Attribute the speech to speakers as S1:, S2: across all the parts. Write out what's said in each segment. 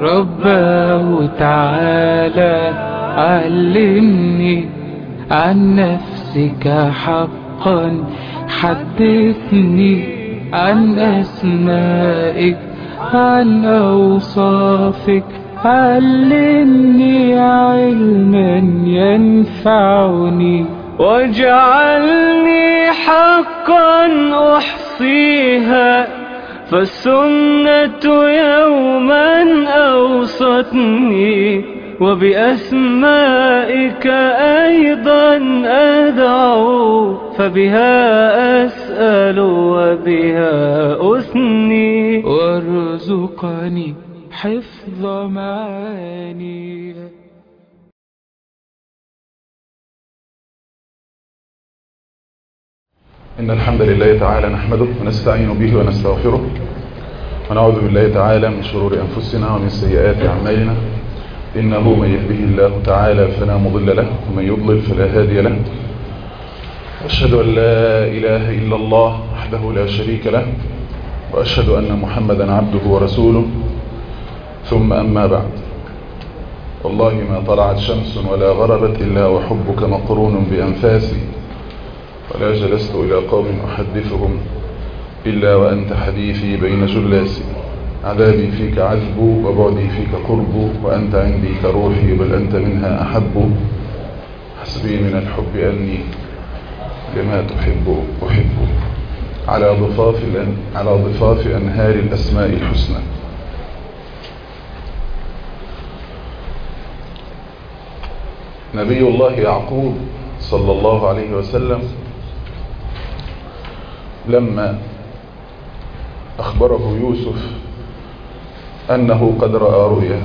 S1: رباه تعالى علمني عن نفسك حقا حدثني عن أسمائك عن أوصافك علمني علما ينفعني
S2: واجعلني حقا أحصيها فالسنة يوما أوصتني وبأسمائك أيضا أدعو فبها أسأل وبها أثني
S1: وارزقني حفظ معاني
S3: إن الحمد لله تعالى نحمده ونستعين به ونستغفره ونعوذ بالله تعالى من شرور أنفسنا ومن سيئات أعمالنا إنه من يهده الله تعالى فلا مضل له ومن يضلل فلا هادي له وأشهد أن لا إله إلا الله وحده لا شريك له وأشهد أن محمدا عبده ورسوله ثم أما بعد والله ما طلعت شمس ولا غربت إلا وحبك مقرون بأنفاسي ولا جلست إلى قوم أحدثهم إلا وأنت حديثي بين جلاسي عذابي فيك عذب وبعدي فيك قرب وأنت عندي كروحي بل أنت منها أحب حسبي من الحب أني لما تحب أحب على ضفاف, على ضفاف أنهار الأسماء الحسنى نبي الله يعقوب صلى الله عليه وسلم لما أخبره يوسف أنه قد رأى رؤيا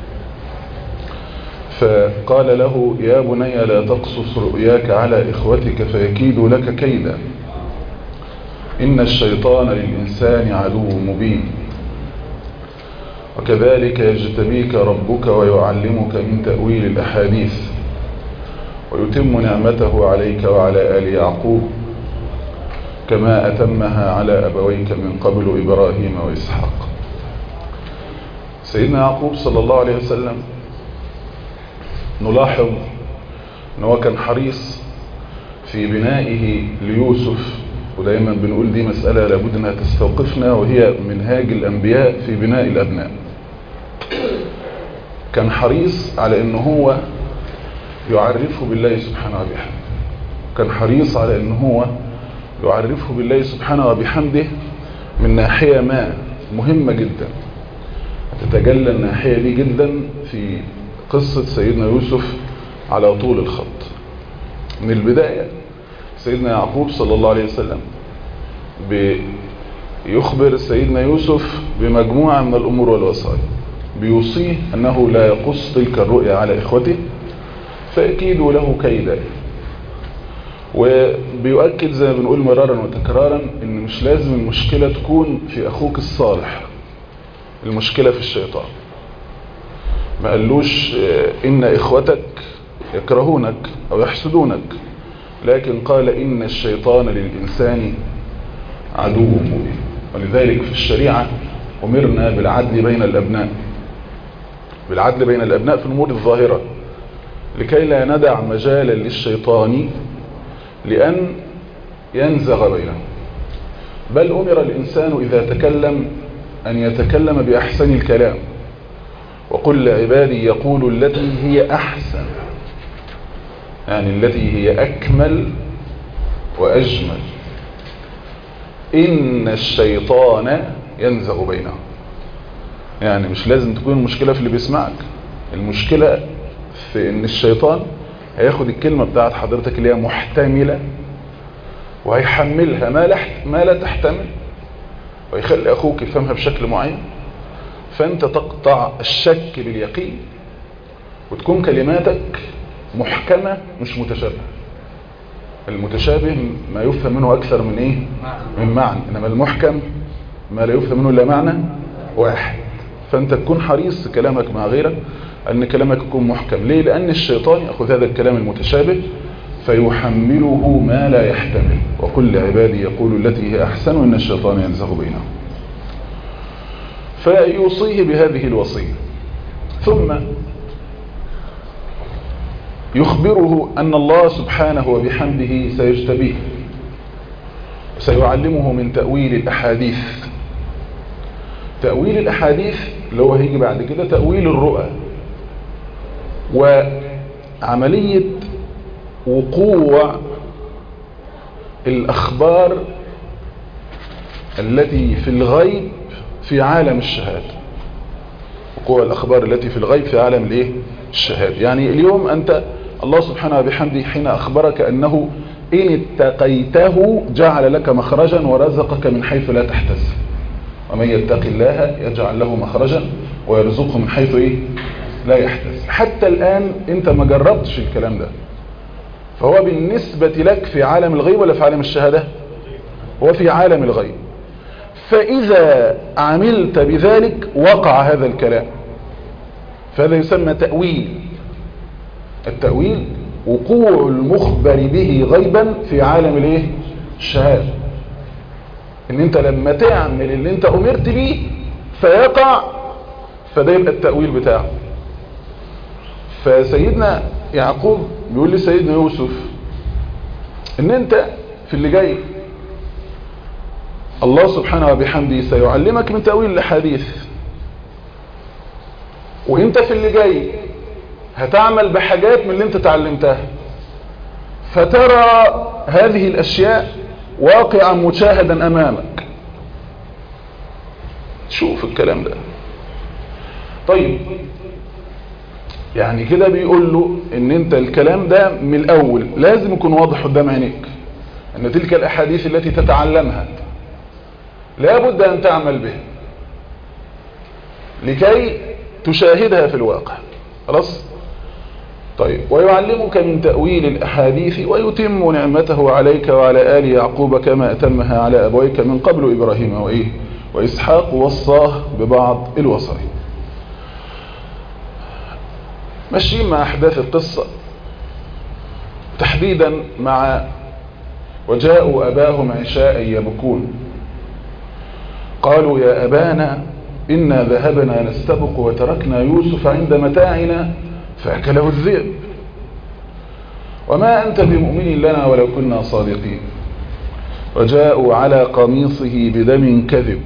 S3: فقال له يا بني لا تقصص رؤياك على إخوتك فيكيدوا لك كيدا إن الشيطان للإنسان عدو مبين وكذلك يجتبيك ربك ويعلمك من تأويل الأحاديث ويتم نعمته عليك وعلى آل يعقوب كما أتمها على أبويك من قبل إبراهيم وإسحاق سيدنا يعقوب صلى الله عليه وسلم نلاحظ أنه كان حريص في بنائه ليوسف ودايما بنقول دي مسألة لابد أنها تستوقفنا وهي منهاج الأنبياء في بناء الأبناء كان حريص على أنه هو يعرفه بالله سبحانه وبحمده كان حريص على أنه هو يعرفه بالله سبحانه وبحمده من ناحية ما مهمة جدا تتجلى الناحية دي جدا في قصة سيدنا يوسف على طول الخط من البداية سيدنا يعقوب صلى الله عليه وسلم بيخبر سيدنا يوسف بمجموعة من الأمور والوصايا بيوصيه أنه لا يقص تلك الرؤيا على إخوته فأكيدوا له كيدا وبيؤكد زي ما بنقول مرارا وتكرارا ان مش لازم المشكلة تكون في اخوك الصالح المشكلة في الشيطان ما قالوش ان اخوتك يكرهونك او يحسدونك لكن قال ان الشيطان للانسان عدو مبين ولذلك في الشريعة امرنا بالعدل بين الابناء بالعدل بين الابناء في الامور الظاهرة لكي لا ندع مجالا للشيطان لأن ينزغ بينهم بل أمر الإنسان إذا تكلم أن يتكلم بأحسن الكلام وقل لعبادي يقول التي هي أحسن يعني التي هي أكمل وأجمل إن الشيطان ينزغ بينهم يعني مش لازم تكون المشكلة في اللي بيسمعك المشكلة في ان الشيطان هياخد الكلمة بتاعت حضرتك اللي هي محتملة وهيحملها ما لا, ما لا تحتمل ويخلي أخوك يفهمها بشكل معين فأنت تقطع الشك باليقين وتكون كلماتك محكمة مش متشابهة المتشابه ما يفهم منه أكثر من إيه؟ من معنى إنما المحكم ما لا يفهم منه إلا معنى واحد فأنت تكون حريص كلامك مع غيرك أن كلامك يكون محكم ليه؟ لأن الشيطان يأخذ هذا الكلام المتشابه فيحمله ما لا يحتمل وكل عبادي يقول التي هي أحسن إن الشيطان ينزغ بينهم فيوصيه بهذه الوصية ثم يخبره أن الله سبحانه وبحمده سيجتبيه سيعلمه من تأويل الأحاديث تأويل الأحاديث اللي هو هيجي بعد كده تأويل الرؤى وعملية وقوع الأخبار التي في الغيب في عالم الشهادة وقوع الأخبار التي في الغيب في عالم الايه الشهادة يعني اليوم أنت الله سبحانه وبحمده حين أخبرك أنه إن اتقيته جعل لك مخرجا ورزقك من حيث لا تحتسب ومن يتق الله يجعل له مخرجا ويرزقه من حيث إيه؟ لا يحتسب حتى الآن أنت ما جربتش الكلام ده فهو بالنسبة لك في عالم الغيب ولا في عالم الشهادة هو في عالم الغيب فإذا عملت بذلك وقع هذا الكلام فهذا يسمى تأويل التأويل وقوع المخبر به غيبا في عالم الايه الشهادة ان انت لما تعمل اللي انت امرت به فيقع فده يبقى التأويل بتاعه فسيدنا يعقوب بيقول لسيدنا يوسف ان انت في اللي جاي الله سبحانه وبحمده سيعلمك من تأويل الحديث وانت في اللي جاي هتعمل بحاجات من اللي انت تعلمتها فترى هذه الاشياء واقعا مشاهدا امامك شوف الكلام ده طيب يعني كده بيقول له ان انت الكلام ده من الاول لازم يكون واضح قدام عينيك ان تلك الاحاديث التي تتعلمها لابد ان تعمل بها لكي تشاهدها في الواقع خلاص طيب ويعلمك من تأويل الأحاديث ويتم نعمته عليك وعلى آل يعقوب كما أتمها على أبويك من قبل إبراهيم وإيه وإسحاق وصاه ببعض الوصايا ماشيين مع أحداث القصة تحديدا مع وجاءوا أباهم عشاء يبكون قالوا يا أبانا إنا ذهبنا نستبق وتركنا يوسف عند متاعنا فأكله الذئب وما أنت بمؤمن لنا ولو كنا صادقين وجاءوا على قميصه بدم كذب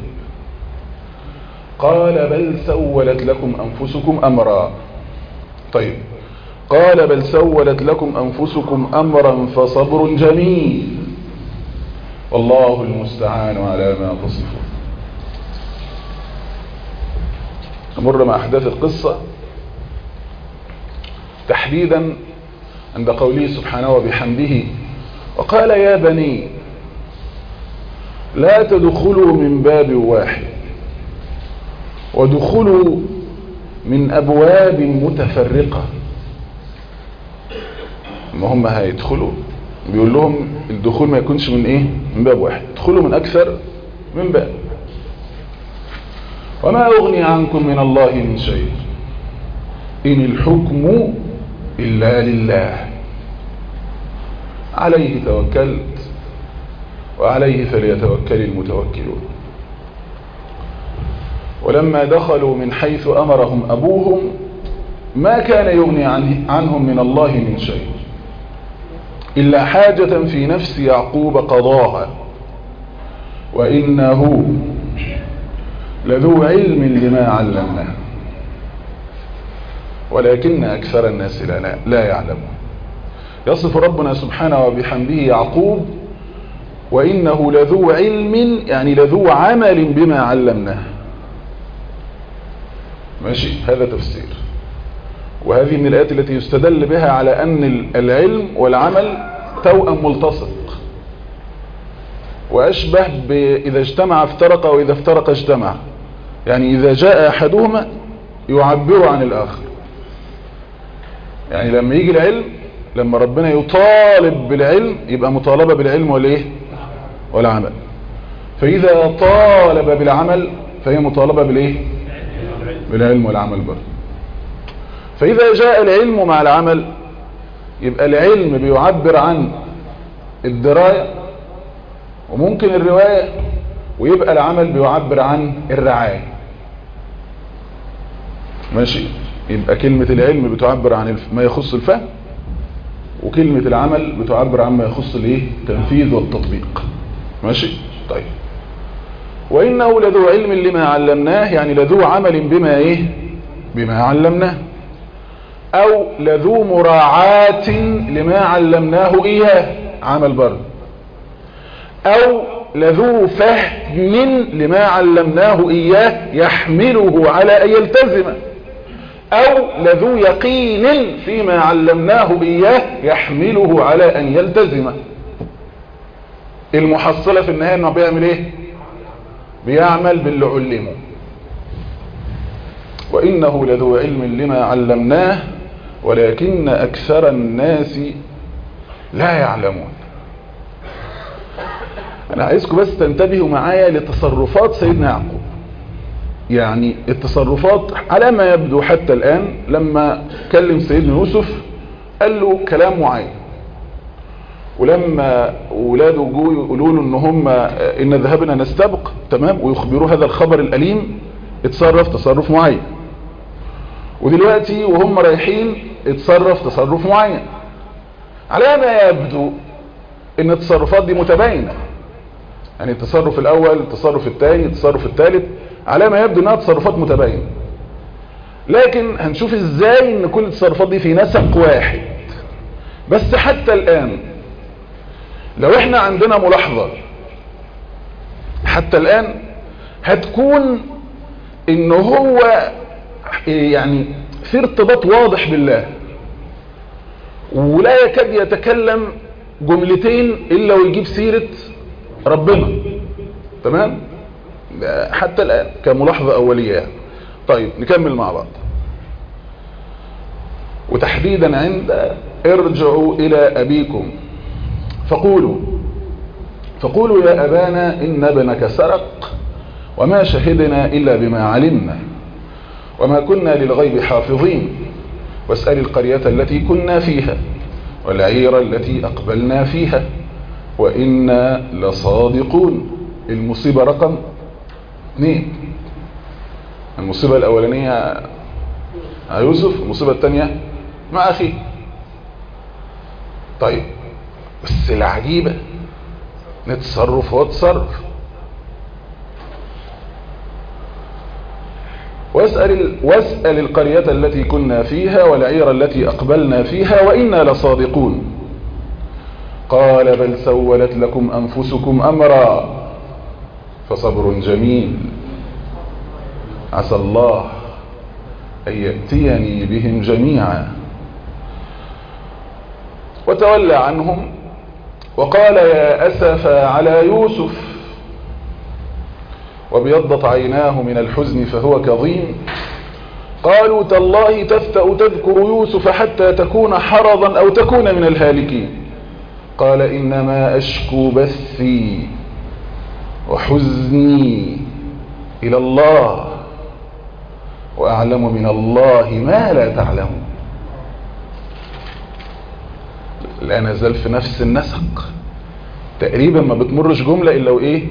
S3: قال بل سولت لكم أنفسكم أمرا طيب قال بل سولت لكم أنفسكم أمرا فصبر جميل والله المستعان على ما تصفون نمر مع أحداث القصة تحديدا عند قوله سبحانه وبحمده وقال يا بني لا تدخلوا من باب واحد ودخلوا من أبواب متفرقة ما هم هيدخلوا بيقول لهم الدخول ما يكونش من ايه من باب واحد ادخلوا من اكثر من باب وما اغني عنكم من الله من شيء ان الحكم الا لله عليه توكلت وعليه فليتوكل المتوكلون ولما دخلوا من حيث امرهم ابوهم ما كان يغني عنهم من الله من شيء إلا حاجة في نفس يعقوب قضاها وإنه لذو علم لما علمناه ولكن أكثر الناس لا, لا يعلمون يصف ربنا سبحانه وبحمده يعقوب وإنه لذو علم يعني لذو عمل بما علمناه ماشي هذا تفسير وهذه من الآيات التي يستدل بها على أن العلم والعمل توأم ملتصق وأشبه إذا اجتمع افترق وإذا افترق اجتمع يعني إذا جاء أحدهما يعبر عن الآخر يعني لما يجي العلم لما ربنا يطالب بالعلم يبقى مطالبة بالعلم والإيه والعمل فإذا طالب بالعمل فهي مطالبة بالإيه بالعلم والعمل برضه فإذا جاء العلم مع العمل يبقى العلم بيعبر عن الدراية وممكن الرواية ويبقى العمل بيعبر عن الرعاية ماشي يبقى كلمة العلم بتعبر عن الف- ما يخص الفهم وكلمة العمل بتعبر عن ما يخص الايه التنفيذ والتطبيق ماشي طيب وإنه لذو علم لما علمناه يعني لذو عمل بما ايه بما علمناه او لذو مراعاة لما علمناه اياه عمل برضه او لذو فهم لما علمناه اياه يحمله على ان يلتزم او لذو يقين فيما علمناه اياه يحمله على ان يلتزم المحصلة في النهاية انه بيعمل ايه بيعمل باللي علمه وانه لذو علم لما علمناه ولكن اكثر الناس لا يعلمون انا عايزكم بس تنتبهوا معايا لتصرفات سيدنا يعقوب يعني التصرفات على ما يبدو حتى الآن لما كلم سيدنا يوسف قال له كلام معين ولما ولاده جو يقولوا له ان هم ان ذهبنا نستبق تمام ويخبروه هذا الخبر الأليم اتصرف تصرف معين ودلوقتي وهم رايحين اتصرف تصرف معين على ما يبدو ان التصرفات دي متباينة يعني التصرف الاول التصرف الثاني التصرف الثالث على ما يبدو انها تصرفات متباينة لكن هنشوف ازاي ان كل التصرفات دي في نسق واحد بس حتى الان لو احنا عندنا ملاحظة حتى الان هتكون ان هو يعني في ارتباط واضح بالله ولا يكاد يتكلم جملتين الا ويجيب سيرة ربنا تمام حتى الآن كملاحظة أولية يعني. طيب نكمل مع بعض وتحديدا عند ارجعوا إلى أبيكم فقولوا فقولوا يا أبانا إن ابنك سرق وما شهدنا إلا بما علمنا وما كنا للغيب حافظين واسأل القرية التي كنا فيها والعير التي أقبلنا فيها وإنا لصادقون المصيبة رقم اثنين المصيبة الأولانية مع يوسف المصيبة الثانية مع أخيه طيب بس العجيبة نتصرف وتصرف واسأل, واسأل القرية التي كنا فيها والعير التي أقبلنا فيها وإنا لصادقون قال بل سولت لكم أنفسكم أمرا فصبر جميل عسى الله أن يأتيني بهم جميعا وتولى عنهم وقال يا أسف على يوسف وابيضت عيناه من الحزن فهو كظيم قالوا تالله تفتأ تذكر يوسف حتى تكون حرضا أو تكون من الهالكين قال إنما أشكو بثي وحزني إلى الله وأعلم من الله ما لا تعلمون لا نزال في نفس النسق تقريبا ما بتمرش جملة إلا وإيه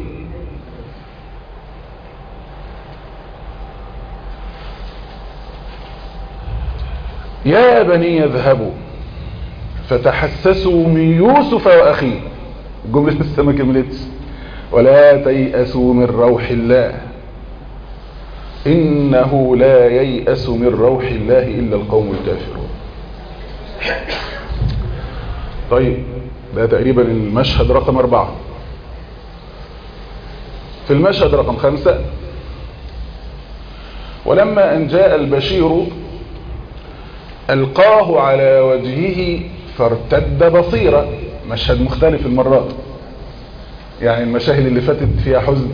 S3: يا بني اذهبوا فتحسسوا من يوسف وأخيه الجملة لسه ما كملتش ولا تيأسوا من روح الله إنه لا ييأس من روح الله إلا القوم الكافرون طيب ده تقريبا المشهد رقم أربعة في المشهد رقم خمسة ولما أن جاء البشير ألقاه على وجهه فارتد بصيرا مشهد مختلف المرات يعني المشاهد اللي فاتت فيها حزن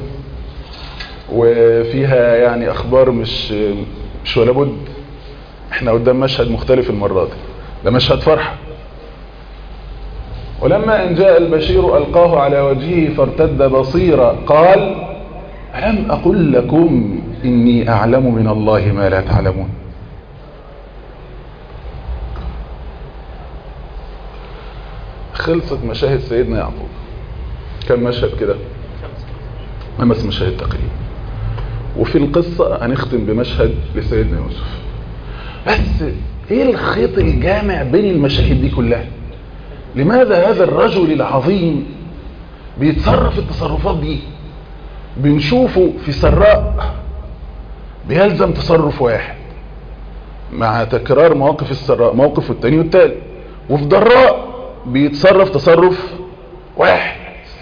S3: وفيها يعني أخبار مش مش ولا بد احنا قدام مشهد مختلف المرات ده مشهد فرحة ولما أن جاء البشير ألقاه على وجهه فارتد بصيرا قال ألم أقل لكم إني أعلم من الله ما لا تعلمون خلصت مشاهد سيدنا يعقوب كم مشهد كده خمس مشاهد تقريبا وفي القصة هنختم بمشهد لسيدنا يوسف بس ايه الخيط الجامع بين المشاهد دي كلها لماذا هذا الرجل العظيم بيتصرف التصرفات دي بنشوفه في سراء بيلزم تصرف واحد مع تكرار مواقف السراء موقف والتاني والتالي وفي ضراء بيتصرف تصرف واحد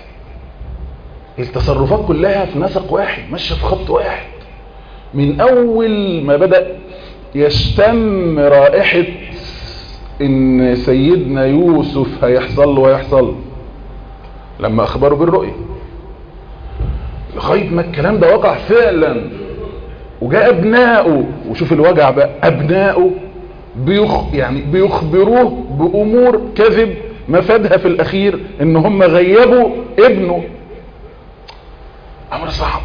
S3: التصرفات كلها في نسق واحد ماشيه في خط واحد من اول ما بدأ يشتم رائحة ان سيدنا يوسف هيحصل له ويحصل له لما اخبره بالرؤية لغاية ما الكلام ده وقع فعلا وجاء ابنائه وشوف الوجع بقى ابنائه بيخ يعني بيخبروه بامور كذب مفادها في الاخير ان هم غيبوا ابنه امر صعب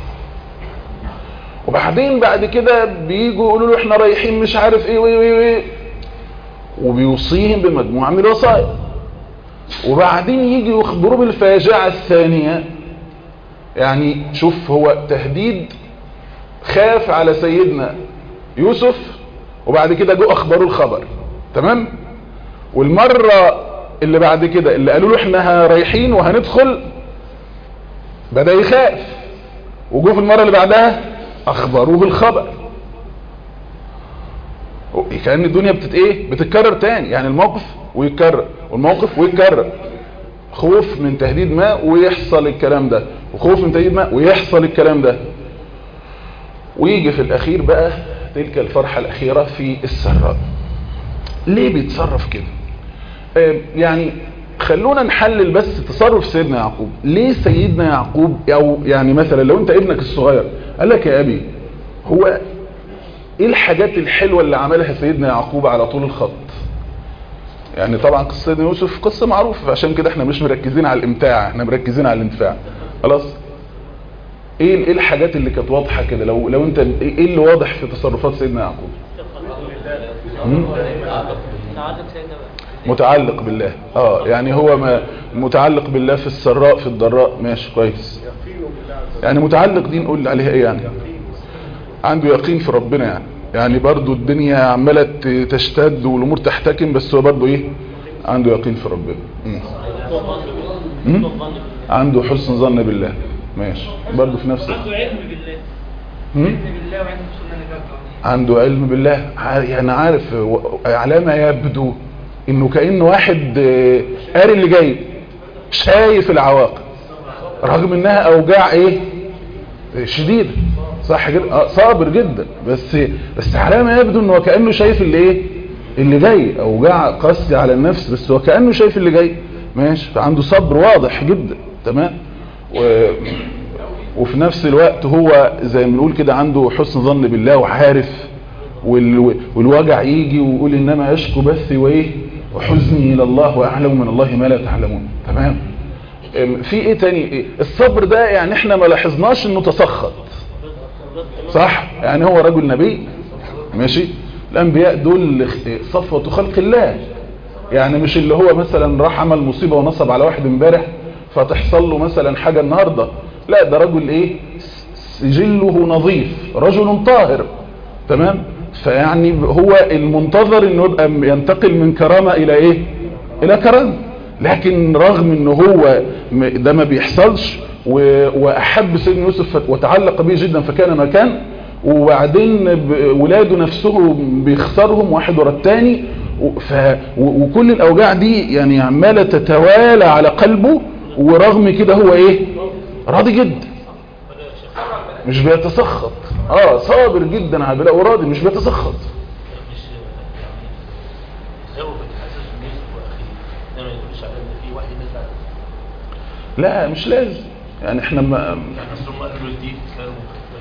S3: وبعدين بعد كده بيجوا يقولوا له احنا رايحين مش عارف ايه وي وي وي وبيوصيهم بمجموعه من الوصايا وبعدين يجي يخبروه بالفاجعه الثانيه يعني شوف هو تهديد خاف على سيدنا يوسف وبعد كده جو اخبروا الخبر تمام والمره اللي بعد كده اللي قالوا له احنا رايحين وهندخل بدا يخاف وجو في المره اللي بعدها اخبروه الخبر كأن الدنيا بتت ايه بتتكرر تاني يعني الموقف ويتكرر والموقف ويتكرر خوف من تهديد ما ويحصل الكلام ده وخوف من تهديد ما ويحصل الكلام ده ويجي في الاخير بقى تلك الفرحة الاخيرة في السراء ليه بيتصرف كده آه يعني خلونا نحلل بس تصرف سيدنا يعقوب ليه سيدنا يعقوب او يعني مثلا لو انت ابنك الصغير قال لك يا ابي هو ايه الحاجات الحلوة اللي عملها سيدنا يعقوب على طول الخط يعني طبعا قصة سيدنا يوسف قصة معروفة عشان كده احنا مش مركزين على الامتاع احنا مركزين على الانتفاع خلاص ايه ايه الحاجات اللي كانت واضحة كده لو لو انت ايه اللي واضح في تصرفات سيدنا يعقوب متعلق بالله اه يعني هو ما متعلق بالله في السراء في الضراء ماشي كويس يعني متعلق دي نقول عليها ايه يعني عنده يقين في ربنا يعني يعني برضو الدنيا عمالة تشتد والامور تحتكم بس هو برضو ايه عنده يقين في ربنا مم. مم؟ عنده حسن ظن بالله ماشي برضو في نفس
S4: عنده علم بالله
S3: مم؟
S4: علم بالله وعلم بسنة نبيه
S3: عنده علم بالله يعني عارف على ما يبدو انه كأنه واحد آه، قاري اللي جاي شايف العواقب رغم انها اوجاع ايه شديدة صح كده آه، صابر جدا بس بس على ما يبدو انه كأنه شايف اللي ايه اللي جاي اوجاع قاسية على النفس بس هو كأنه شايف اللي جاي ماشي فعنده صبر واضح جدا تمام و وفي نفس الوقت هو زي ما بنقول كده عنده حسن ظن بالله وعارف وال... والوجع يجي ويقول انما يشكو بثي وايه وحزني الى الله واعلم من الله ما لا تعلمون تمام أم، في ايه تاني إيه؟ الصبر ده يعني احنا ما لاحظناش انه تسخط صح يعني هو رجل نبي ماشي الانبياء دول صفوة خلق الله يعني مش اللي هو مثلا راح عمل مصيبة ونصب على واحد امبارح فتحصل له مثلا حاجة النهاردة لا ده رجل ايه سجله نظيف رجل طاهر تمام فيعني هو المنتظر انه يبقى ينتقل من كرامة الى ايه الى كرامة لكن رغم ان هو م- ده ما بيحصلش و- واحب سيدنا يوسف ف- وتعلق به جدا فكان ما كان وبعدين ب- ولاده نفسهم بيخسرهم واحد ورا التاني و- ف- و- وكل الاوجاع دي يعني عمالة تتوالى على قلبه ورغم كده هو ايه راضي جدا مش بيتسخط اه صابر جدا على البلاء وراضي مش بيتسخط
S5: مش يعني زود حاسس يوسف واخيه ده ما يدلش على ان في واحد نزل
S3: لا مش لازم يعني احنا ما
S5: يعني اصل هم قالوا دي كانوا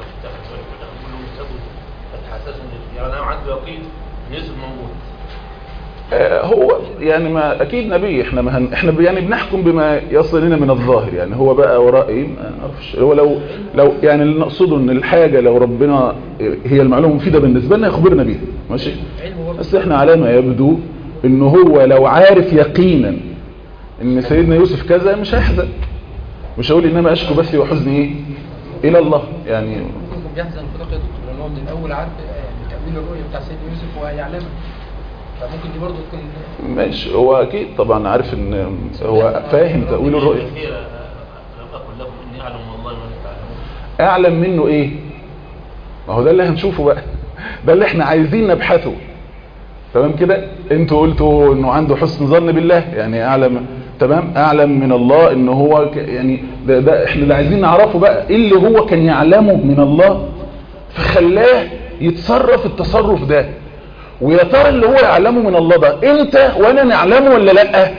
S5: كلهم سابوا فتحسسوا ان يعني انا عنده يقين ان يوسف موجود
S3: آه، هو يعني ما اكيد نبي احنا ما هن احنا يعني بنحكم بما يصل لنا من الظاهر يعني هو بقى وراء ايه ما نعرفش هو لو لو يعني اللي نقصده ان الحاجه لو ربنا هي المعلومه مفيده بالنسبه لنا يخبرنا بيها ماشي بس احنا على ما يبدو ان هو لو عارف يقينا ان سيدنا يوسف كذا مش هيحزن مش هقول انما اشكو بثي وحزني ايه الى الله يعني
S6: كنتم بيحزن في دقيقة لأن هو من الأول عارف يعني
S4: من الرؤية بتاع سيدنا يوسف ويعلمها فممكن دي برضه تكون
S3: ماشي هو اكيد طبعا عارف ان هو فاهم تأويل الرؤية
S5: الأخيرة لم أقل لكم إني أعلم والله ما لا تعلمون
S3: اعلم منه ايه ما هو ده اللي هنشوفه بقى ده اللي احنا عايزين نبحثه تمام كده انتوا قلتوا انه عنده حسن ظن بالله يعني اعلم تمام اعلم من الله ان هو ك- يعني ده, ده احنا اللي عايزين نعرفه بقى ايه اللي هو كان يعلمه من الله فخلاه يتصرف التصرف ده ويا ترى اللي هو يعلمه من الله ده انت وانا نعلمه ولا لا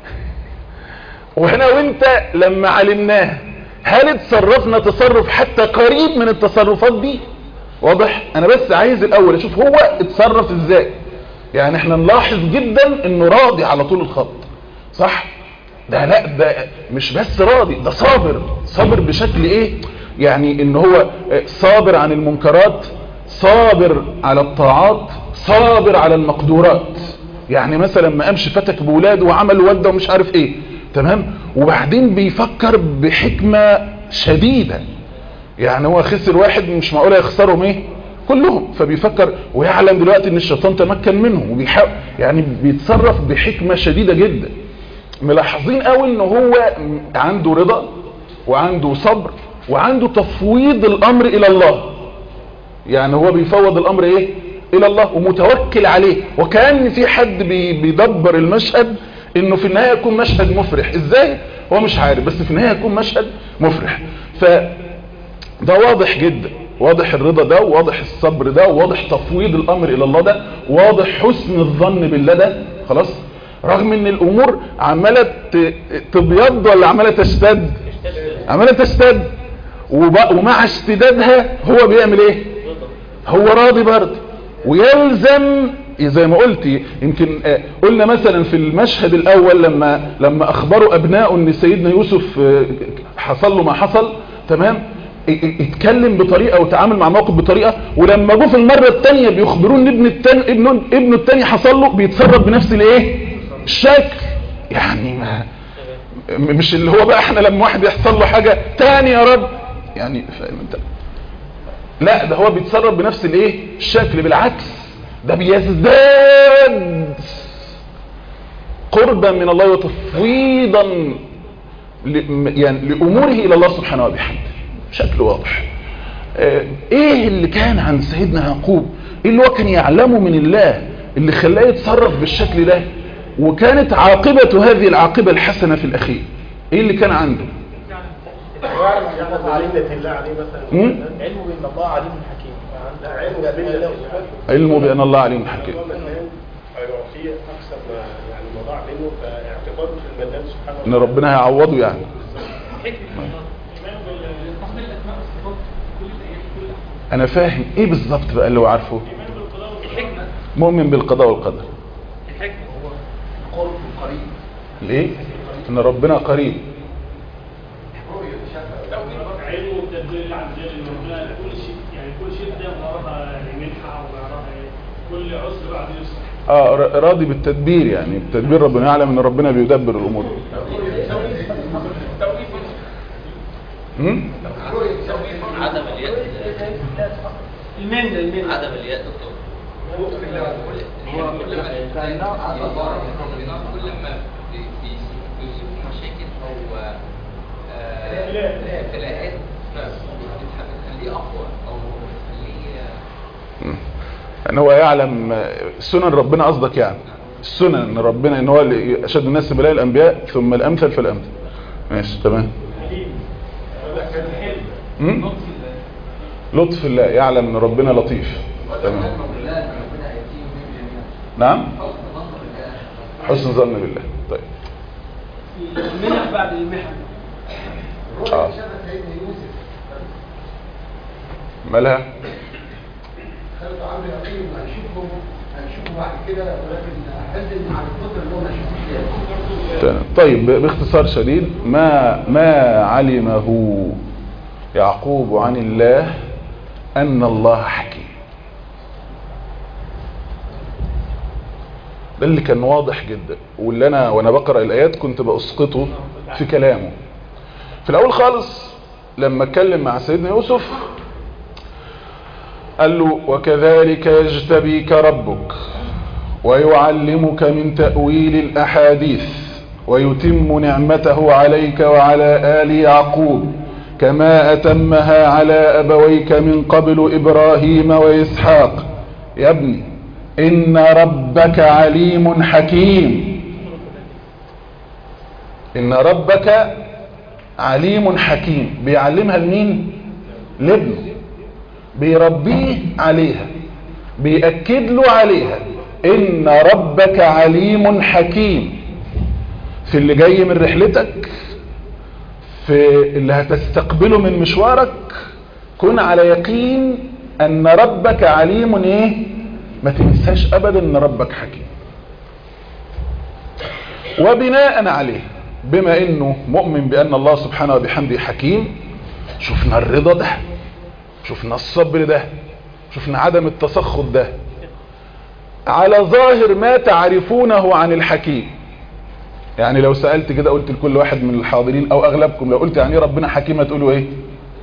S3: وانا وانت لما علمناه هل اتصرفنا تصرف حتى قريب من التصرفات دي واضح انا بس عايز الاول اشوف هو اتصرف ازاي يعني احنا نلاحظ جدا انه راضي على طول الخط صح ده لا ده مش بس راضي ده صابر صابر بشكل ايه يعني ان هو صابر عن المنكرات صابر على الطاعات صابر على المقدورات يعني مثلا ما قامش فتك بولاده وعمل والده ومش عارف ايه تمام وبعدين بيفكر بحكمة شديدة يعني هو خسر واحد مش معقول يخسرهم ايه كلهم فبيفكر ويعلم دلوقتي ان الشيطان تمكن منهم وبيحاول يعني بيتصرف بحكمة شديدة جدا ملاحظين قوي ان هو عنده رضا وعنده صبر وعنده تفويض الامر الى الله يعني هو بيفوض الامر ايه الى الله ومتوكل عليه وكان في حد بي- بيدبر المشهد انه في النهايه يكون مشهد مفرح ازاي هو مش عارف بس في النهايه يكون مشهد مفرح ف ده واضح جدا واضح الرضا ده وواضح الصبر ده وواضح تفويض الامر الى الله ده واضح حسن الظن بالله ده خلاص رغم ان الامور عماله ت- تبيض ولا عماله تشتد عماله تشتد وب- ومع اشتدادها هو بيعمل ايه هو راضي برضه ويلزم زي ما قلت يمكن آه، قلنا مثلا في المشهد الاول لما لما اخبروا ابناء ان سيدنا يوسف آه، حصل له ما حصل تمام ا- ا- اتكلم بطريقه وتعامل مع الموقف بطريقه ولما جه في المره الثانيه بيخبرون ان ابن التاني ابنه ابنه الثاني حصل له بيتصرف بنفس الايه الشكل يعني ما م- مش اللي هو بقى احنا لما واحد يحصل له حاجه تاني يا رب يعني فاهم انت لا ده هو بيتصرف بنفس الايه الشكل بالعكس ده بيزداد قربا من الله وتفويضا ل- يعني لاموره الى الله سبحانه وبحمده بشكل واضح آه، ايه اللي كان عن سيدنا يعقوب ايه اللي هو كان يعلمه من الله اللي خلاه يتصرف بالشكل ده وكانت عاقبة هذه العاقبة الحسنة في الاخير ايه اللي كان عنده
S6: ويعلم ان الله عليم الله عليه مثلا
S3: مم؟
S6: علمه بان الله عليم حكيم عنده علم بان الله
S3: علمه بان الله عليم حكيم
S6: هيعطيه اكثر ما يعني ما ضاع منه فاعتقاده في المنان سبحانه
S3: ان ربنا هيعوضه يعني انا فاهم ايه بالظبط بقى اللي هو عارفه مؤمن بالقضاء والقدر
S6: قرب قريب
S3: ليه ان ربنا قريب
S7: علمه والتدبير اللي عند جل ربنا كل شيء يعني كل شيء ده وراها يعني منحه وراها كل عسر بعد يسر
S3: اه ر- راضي بالتدبير يعني بالتدبير ربنا يعلم ان ربنا بيدبر الامور هم؟
S8: عدم اليد
S4: المنة المنة
S8: عدم اليد دكتور كل ما كل ما بي- بي- بيصيب مشاكل او آه، ابتلاءات بتخليه اقوى او بتخليه
S3: ان هو يعلم آه، سنن ربنا قصدك يعني السنن ان ربنا ان هو اللي اشد الناس بلاء الانبياء ثم الامثل فالامثل ماشي تمام هم؟ لطف الله يعلم ان ربنا لطيف تمام نعم حسن ظن بالله طيب
S4: المنح بعد المحن
S3: اه مالها
S6: خلق عامل يقين هنشوفهم هنشوفه بعد كده ولكن احزن على القدر اللي هو ما شافوش
S3: تمام. طيب باختصار شديد ما ما علمه يعقوب عن الله ان الله حكيم ده اللي كان واضح جدا واللي انا وانا بقرا الايات كنت باسقطه في كلامه في الاول خالص لما اتكلم مع سيدنا يوسف قال له وكذلك يجتبيك ربك ويعلمك من تأويل الأحاديث ويتم نعمته عليك وعلى آل يعقوب كما أتمها على أبويك من قبل إبراهيم وإسحاق يا ابني إن ربك عليم حكيم إن ربك عليم حكيم بيعلمها لمين لابنه بيربيه عليها بيأكد له عليها إن ربك عليم حكيم في اللي جاي من رحلتك في اللي هتستقبله من مشوارك كن على يقين أن ربك عليم إيه ما تنساش أبدا أن ربك حكيم وبناء عليه بما انه مؤمن بان الله سبحانه وبحمده حكيم شفنا الرضا ده شفنا الصبر ده شفنا عدم التسخط ده على ظاهر ما تعرفونه عن الحكيم يعني لو سألت كده قلت لكل واحد من الحاضرين او اغلبكم لو قلت يعني ربنا حكيم هتقولوا ايه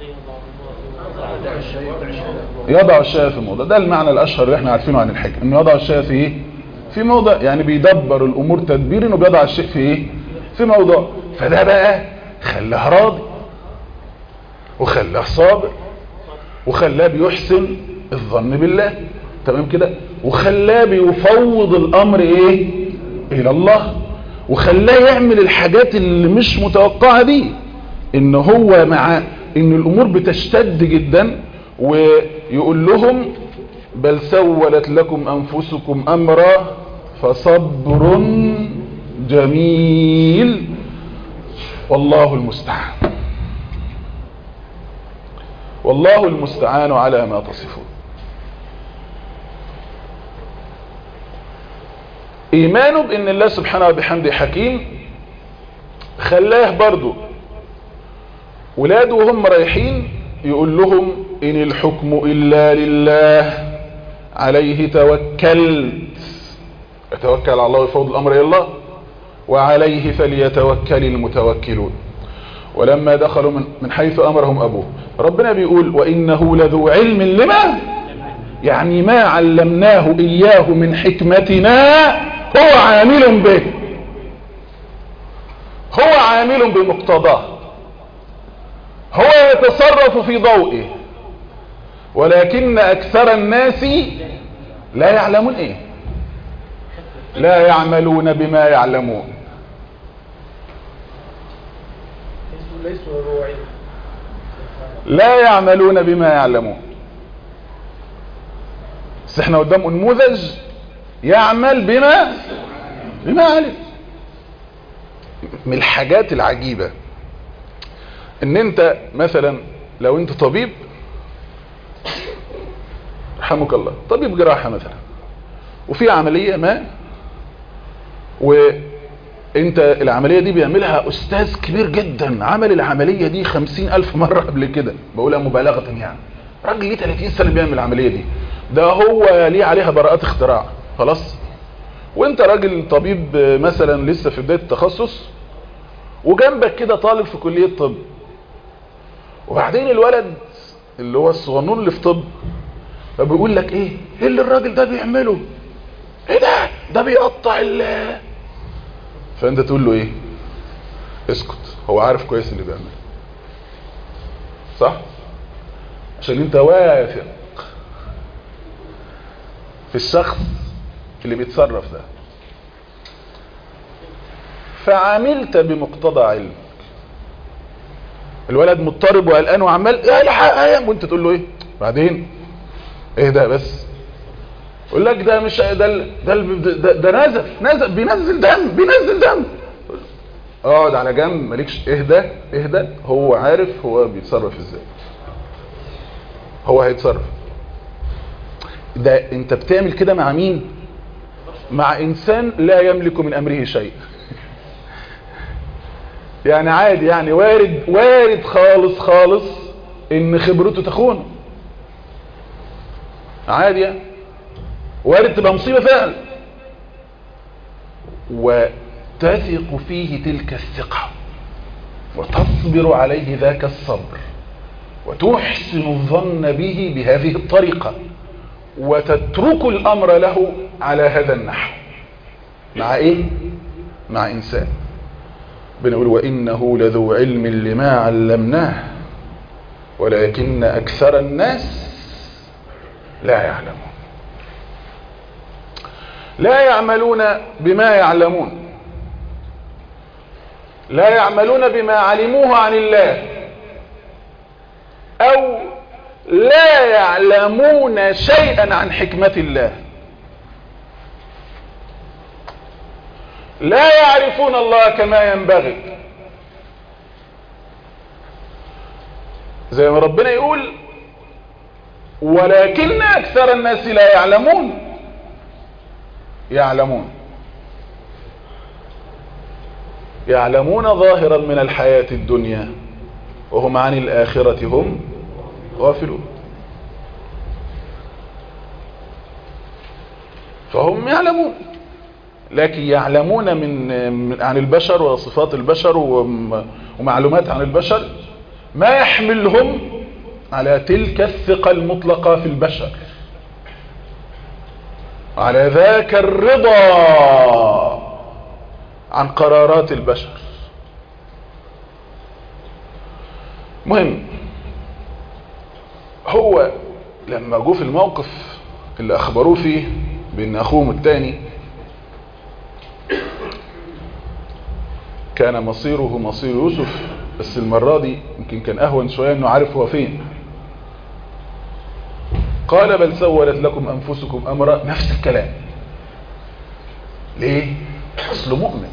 S3: يضع الشيء في موضع ده المعنى الاشهر اللي احنا عارفينه عن الحكم انه يضع الشيء في ايه في موضع يعني بيدبر الامور تدبير انه بيضع الشيء في ايه في موضوع فده بقى خلاه راضي وخلاه صابر وخلاه بيحسن الظن بالله تمام كده وخلاه بيفوض الامر ايه الى الله وخلاه يعمل الحاجات اللي مش متوقعة دي ان هو مع ان الامور بتشتد جدا ويقول لهم بل سولت لكم انفسكم امرا فصبر جميل والله المستعان والله المستعان على ما تصفون ايمانه بان الله سبحانه وبحمده حكيم خلاه برضو ولاده وهم رايحين يقول لهم ان الحكم الا لله عليه توكلت يتوكل على الله ويفوض الامر الى الله وعليه فليتوكل المتوكلون ولما دخلوا من, من حيث امرهم ابوه ربنا بيقول وانه لذو علم لما يعني ما علمناه اياه من حكمتنا هو عامل به هو عامل بمقتضاه هو يتصرف في ضوئه ولكن اكثر الناس لا يعلمون ايه لا يعملون بما يعلمون لا يعملون بما يعلمون بس احنا قدام نموذج يعمل بما بما علم من الحاجات العجيبة ان انت مثلا لو انت طبيب رحمك الله طبيب جراحة مثلا وفي عملية ما وانت العملية دي بيعملها استاذ كبير جدا عمل العملية دي خمسين الف مرة قبل كده بقولها مبالغة يعني راجل ليه 30 سنة بيعمل العملية دي ده هو ليه عليها براءات اختراع خلاص وانت راجل طبيب مثلا لسه في بداية التخصص وجنبك كده طالب في كلية طب وبعدين الولد اللي هو الصغنون اللي في طب فبيقول لك ايه ايه اللي الراجل ده بيعمله ايه ده ده بيقطع ال فانت تقول له ايه اسكت هو عارف كويس اللي بيعمله صح عشان انت واثق في الشخص اللي بيتصرف ده فعملت بمقتضى علمك الولد مضطرب وقلقان وعمال يا الحق وانت تقول له ايه بعدين ايه ده بس يقول لك ده مش ده ده ده, ده نزف نزف بينزل دم بينزل دم اقعد على جنب مالكش اهدى اهدى هو عارف هو بيتصرف ازاي هو هيتصرف ده انت بتعمل كده مع مين مع انسان لا يملك من امره شيء يعني عادي يعني وارد وارد خالص خالص ان خبرته تخونه عادي يعني وارد تبقى مصيبة فعلا وتثق فيه تلك الثقة وتصبر عليه ذاك الصبر وتحسن الظن به بهذه الطريقة وتتركوا الامر له على هذا النحو مع ايه مع انسان بنقول وانه لذو علم لما علمناه ولكن اكثر الناس لا يعلمون لا يعملون بما يعلمون لا يعملون بما علموه عن الله او لا يعلمون شيئا عن حكمة الله لا يعرفون الله كما ينبغي زي ما ربنا يقول ولكن اكثر الناس لا يعلمون يعلمون يعلمون ظاهرا من الحياة الدنيا وهم عن الآخرة هم غافلون فهم يعلمون لكن يعلمون من, من عن البشر وصفات البشر ومعلومات عن البشر ما يحملهم على تلك الثقة المطلقة في البشر على ذاك الرضا عن قرارات البشر مهم هو لما جو في الموقف اللي اخبروه فيه بان اخوهم الثاني كان مصيره مصير يوسف بس المرة دي يمكن كان اهون شوية انه عارف هو فين قال بل سولت لكم انفسكم امرا نفس الكلام ليه اصله مؤمن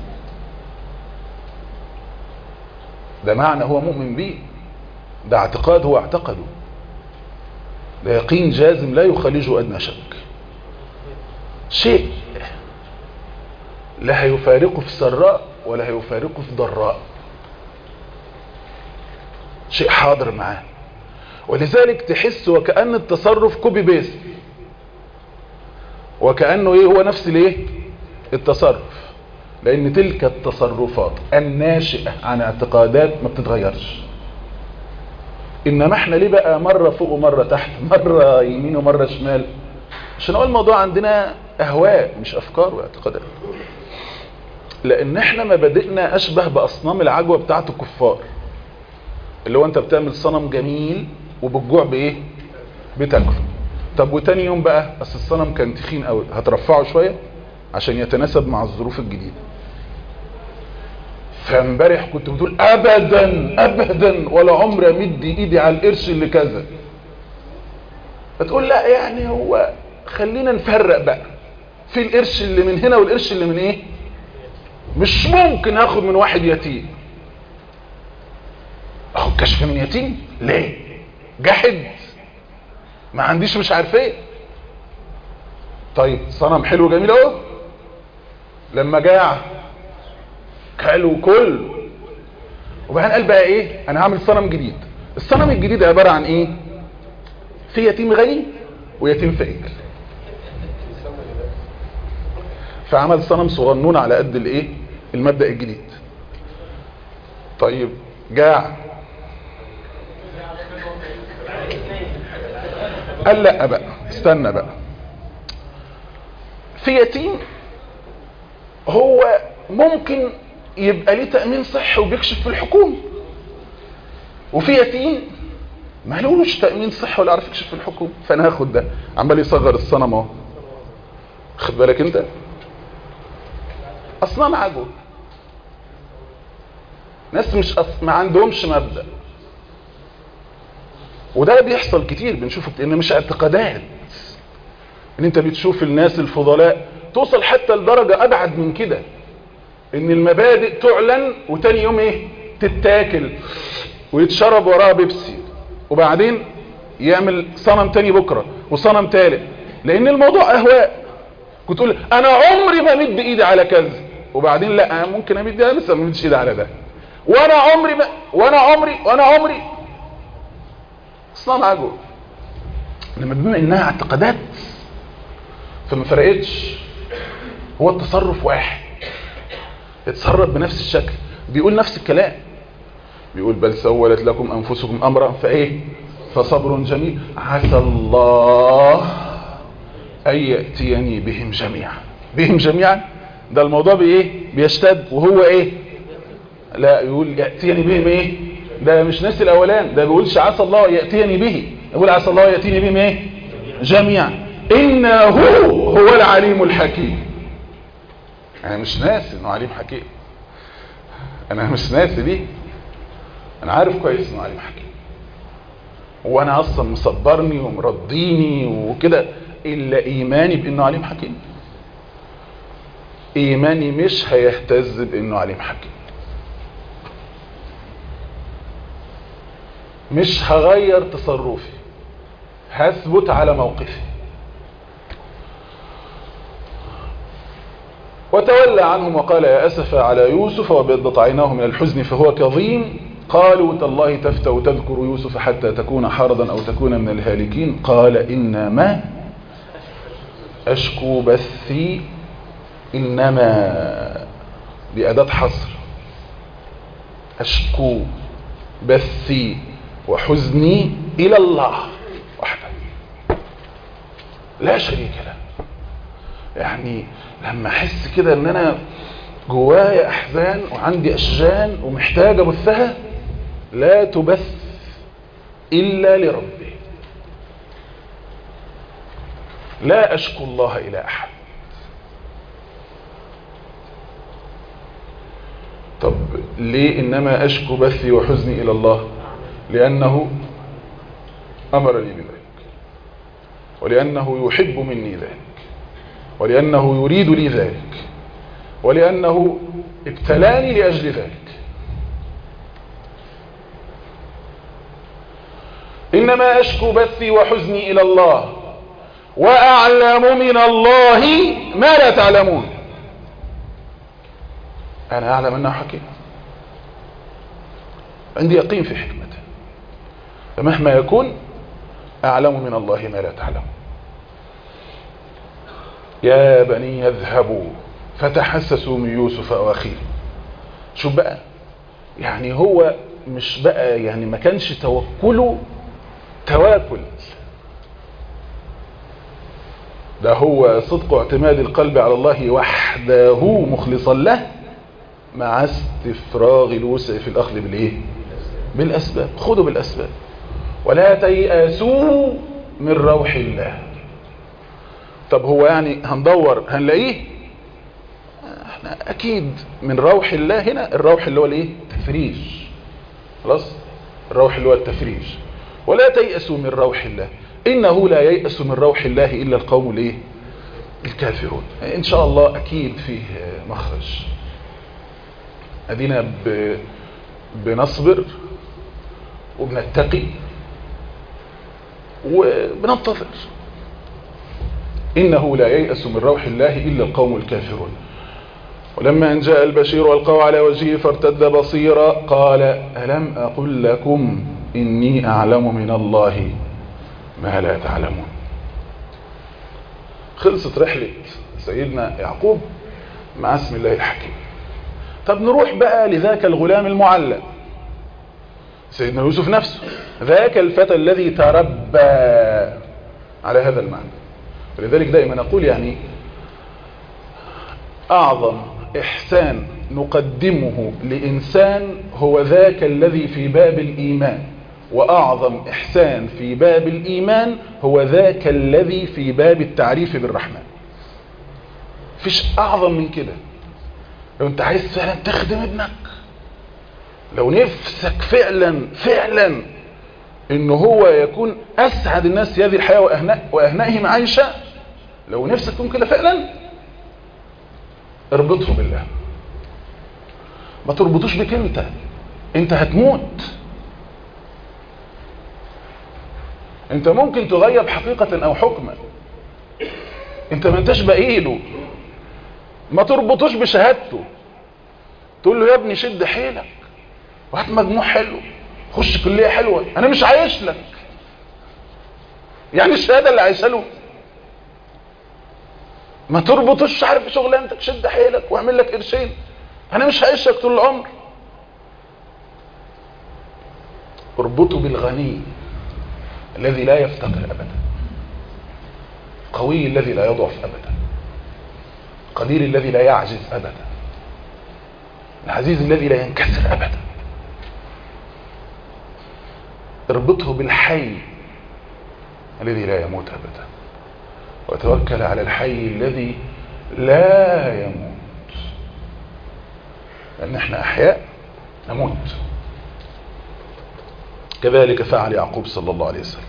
S3: ده معنى هو مؤمن بيه ده اعتقاد هو اعتقده ده يقين جازم لا يخالجه ادنى شك شيء لا هيفارقه في سراء ولا هيفارقه في ضراء شيء حاضر معاه ولذلك تحس وكأن التصرف كوبي بيست وكأنه ايه هو نفس الايه التصرف لان تلك التصرفات الناشئة عن اعتقادات ما بتتغيرش انما احنا ليه بقى مرة فوق ومرة تحت مرة يمين ومرة شمال عشان هو الموضوع عندنا اهواء مش افكار واعتقادات لان احنا مبادئنا اشبه باصنام العجوة بتاعت الكفار اللي هو انت بتعمل صنم جميل وبالجوع بايه بتاكله طب وتاني يوم بقى اصل الصنم كان تخين قوي هترفعه شوية عشان يتناسب مع الظروف الجديدة فامبارح كنت بتقول ابدا ابدا ولا عمري امد ايدي على القرش اللي كذا فتقول لا يعني هو خلينا نفرق بقى في القرش اللي من هنا والقرش اللي من ايه مش ممكن هاخد من واحد يتيم اخد كشف من يتيم ليه جحد ما عنديش مش عارف ايه طيب صنم حلو جميل اهو لما جاع كل وكل وبعدين قال بقى ايه انا هعمل صنم جديد الصنم الجديد عبارة عن ايه في يتيم غني ويتيم فقير فعمل صنم صغنون على قد الايه المبدأ الجديد طيب جاع قال لا بقى استنى بقى في يتيم هو ممكن يبقى ليه تأمين صحي وبيكشف في الحكومة وفي يتيم ما لهوش تأمين صحي ولا عارف يكشف في الحكومة فانا هاخد ده عمال يصغر الصنم اهو خد بالك انت اصنام عجوة ناس مش أص... ما عندهمش مبدأ وده بيحصل كتير بنشوفه كتير ان مش اعتقادات ان انت بتشوف الناس الفضلاء توصل حتى لدرجة ابعد من كده ان المبادئ تعلن وتاني يوم ايه تتاكل ويتشرب وراها بيبسي وبعدين يعمل صنم تاني بكرة وصنم تالت لان الموضوع اهواء كنت تقول انا عمري ما مد ايدي على كذا وبعدين لا انا ممكن امد ايدي بس ما مدش ايدي على ده وانا عمري ما وانا عمري وانا عمري اصلا عجو لما بما انها اعتقادات فما فرقتش هو التصرف واحد اتصرف بنفس الشكل بيقول نفس الكلام بيقول بل سولت لكم انفسكم امرا فايه فصبر جميل عسى الله أن يأتيني بهم جميعا بهم جميعا ده الموضوع بإيه بيشتد وهو إيه لا يقول يأتيني بهم إيه ده مش ناس الأولان ده بيقولش عسى الله يأتيني به يقول عسى الله يأتيني بهم إيه جميعا إنه هو العليم الحكيم أنا مش ناسي إنه عليم حكيم أنا مش ناسي دي أنا عارف كويس إنه عليم حكيم وانا اصلا مصبرني ومرضيني وكده الا ايماني بانه عليم حكيم ايماني مش هيهتز بانه عليم حكيم مش هغير تصرفي هثبت على موقفي وتولى عنهم وقال يا أسف على يوسف وبيضت عيناه من الحزن فهو كظيم قالوا تالله تفتأ تذكر يوسف حتى تكون حرضا أو تكون من الهالكين قال إنما أشكو بثي إنما بأداة حصر أشكو بثي وحزني إلى الله وحده لا شريك له يعني لما أحس كده أن أنا جوايا أحزان وعندي أشجان ومحتاج أبثها لا تبث إلا لربي لا أشكو الله إلى أحد طب ليه إنما أشكو بثي وحزني إلى الله لأنه أمرني بذلك ولأنه يحب مني ذلك ولأنه يريد لي ذلك ولأنه ابتلاني لأجل ذلك إنما أشكو بثي وحزني إلى الله وأعلم من الله ما لا تعلمون أنا أعلم أنه حكيم عندي يقين في حكمته فمهما يكون أعلم من الله ما لا تعلمون يا بني يذهبوا فتحسسوا من يوسف واخيه شوف بقى يعني هو مش بقى يعني ما كانش توكله تواكل ده هو صدق اعتماد القلب على الله وحده مخلصا له مع استفراغ الوسع في الاخذ بالايه بالاسباب خذوا بالاسباب ولا تيأسوا من روح الله طب هو يعني هندور هنلاقيه احنا اكيد من روح الله هنا الروح اللي هو الايه تفريج خلاص الروح اللي هو التفريج ولا تيأسوا من روح الله انه لا ييأس من روح الله الا القوم الايه الكافرون ان شاء الله اكيد فيه مخرج ادينا ب... بنصبر وبنتقي وبننتظر إنه لا ييأس من روح الله إلا القوم الكافرون ولما أن جاء البشير والقوا على وجهه فارتد بصيرا قال ألم أقل لكم إني أعلم من الله ما لا تعلمون خلصت رحلة سيدنا يعقوب مع اسم الله الحكيم طب نروح بقى لذاك الغلام المعلم سيدنا يوسف نفسه ذاك الفتى الذي تربى على هذا المعنى ولذلك دائما أقول يعني أعظم إحسان نقدمه لإنسان هو ذاك الذي في باب الإيمان وأعظم إحسان في باب الإيمان هو ذاك الذي في باب التعريف بالرحمن فيش أعظم من كده لو أنت عايز فعلا تخدم ابنك لو نفسك فعلا فعلا ان هو يكون اسعد الناس في هذه الحياة وأهناء وأهنائهم عايشة لو نفسك تكون كده فعلا اربطه بالله ما تربطوش بك انت انت هتموت انت ممكن تغيب حقيقة او حكما انت ما انتش بقيله ما تربطوش بشهادته تقول له يا ابني شد حيلك وهات مجموع حلو خش كلية حلوة انا مش عايش لك يعني الشهادة اللي عايشه له ما تربطش عارف شغلانتك شد حيلك واعمل لك قرشين انا مش هعيشك طول العمر اربطه بالغني الذي لا يفتقر ابدا القوي الذي لا يضعف أبدا القدير الذي لا يعجز أبدا العزيز الذي لا ينكسر أبدا اربطه بالحي الذي لا يموت أبدا وتوكل على الحي الذي لا يموت لأن احنا أحياء نموت كذلك فعل يعقوب صلى الله عليه وسلم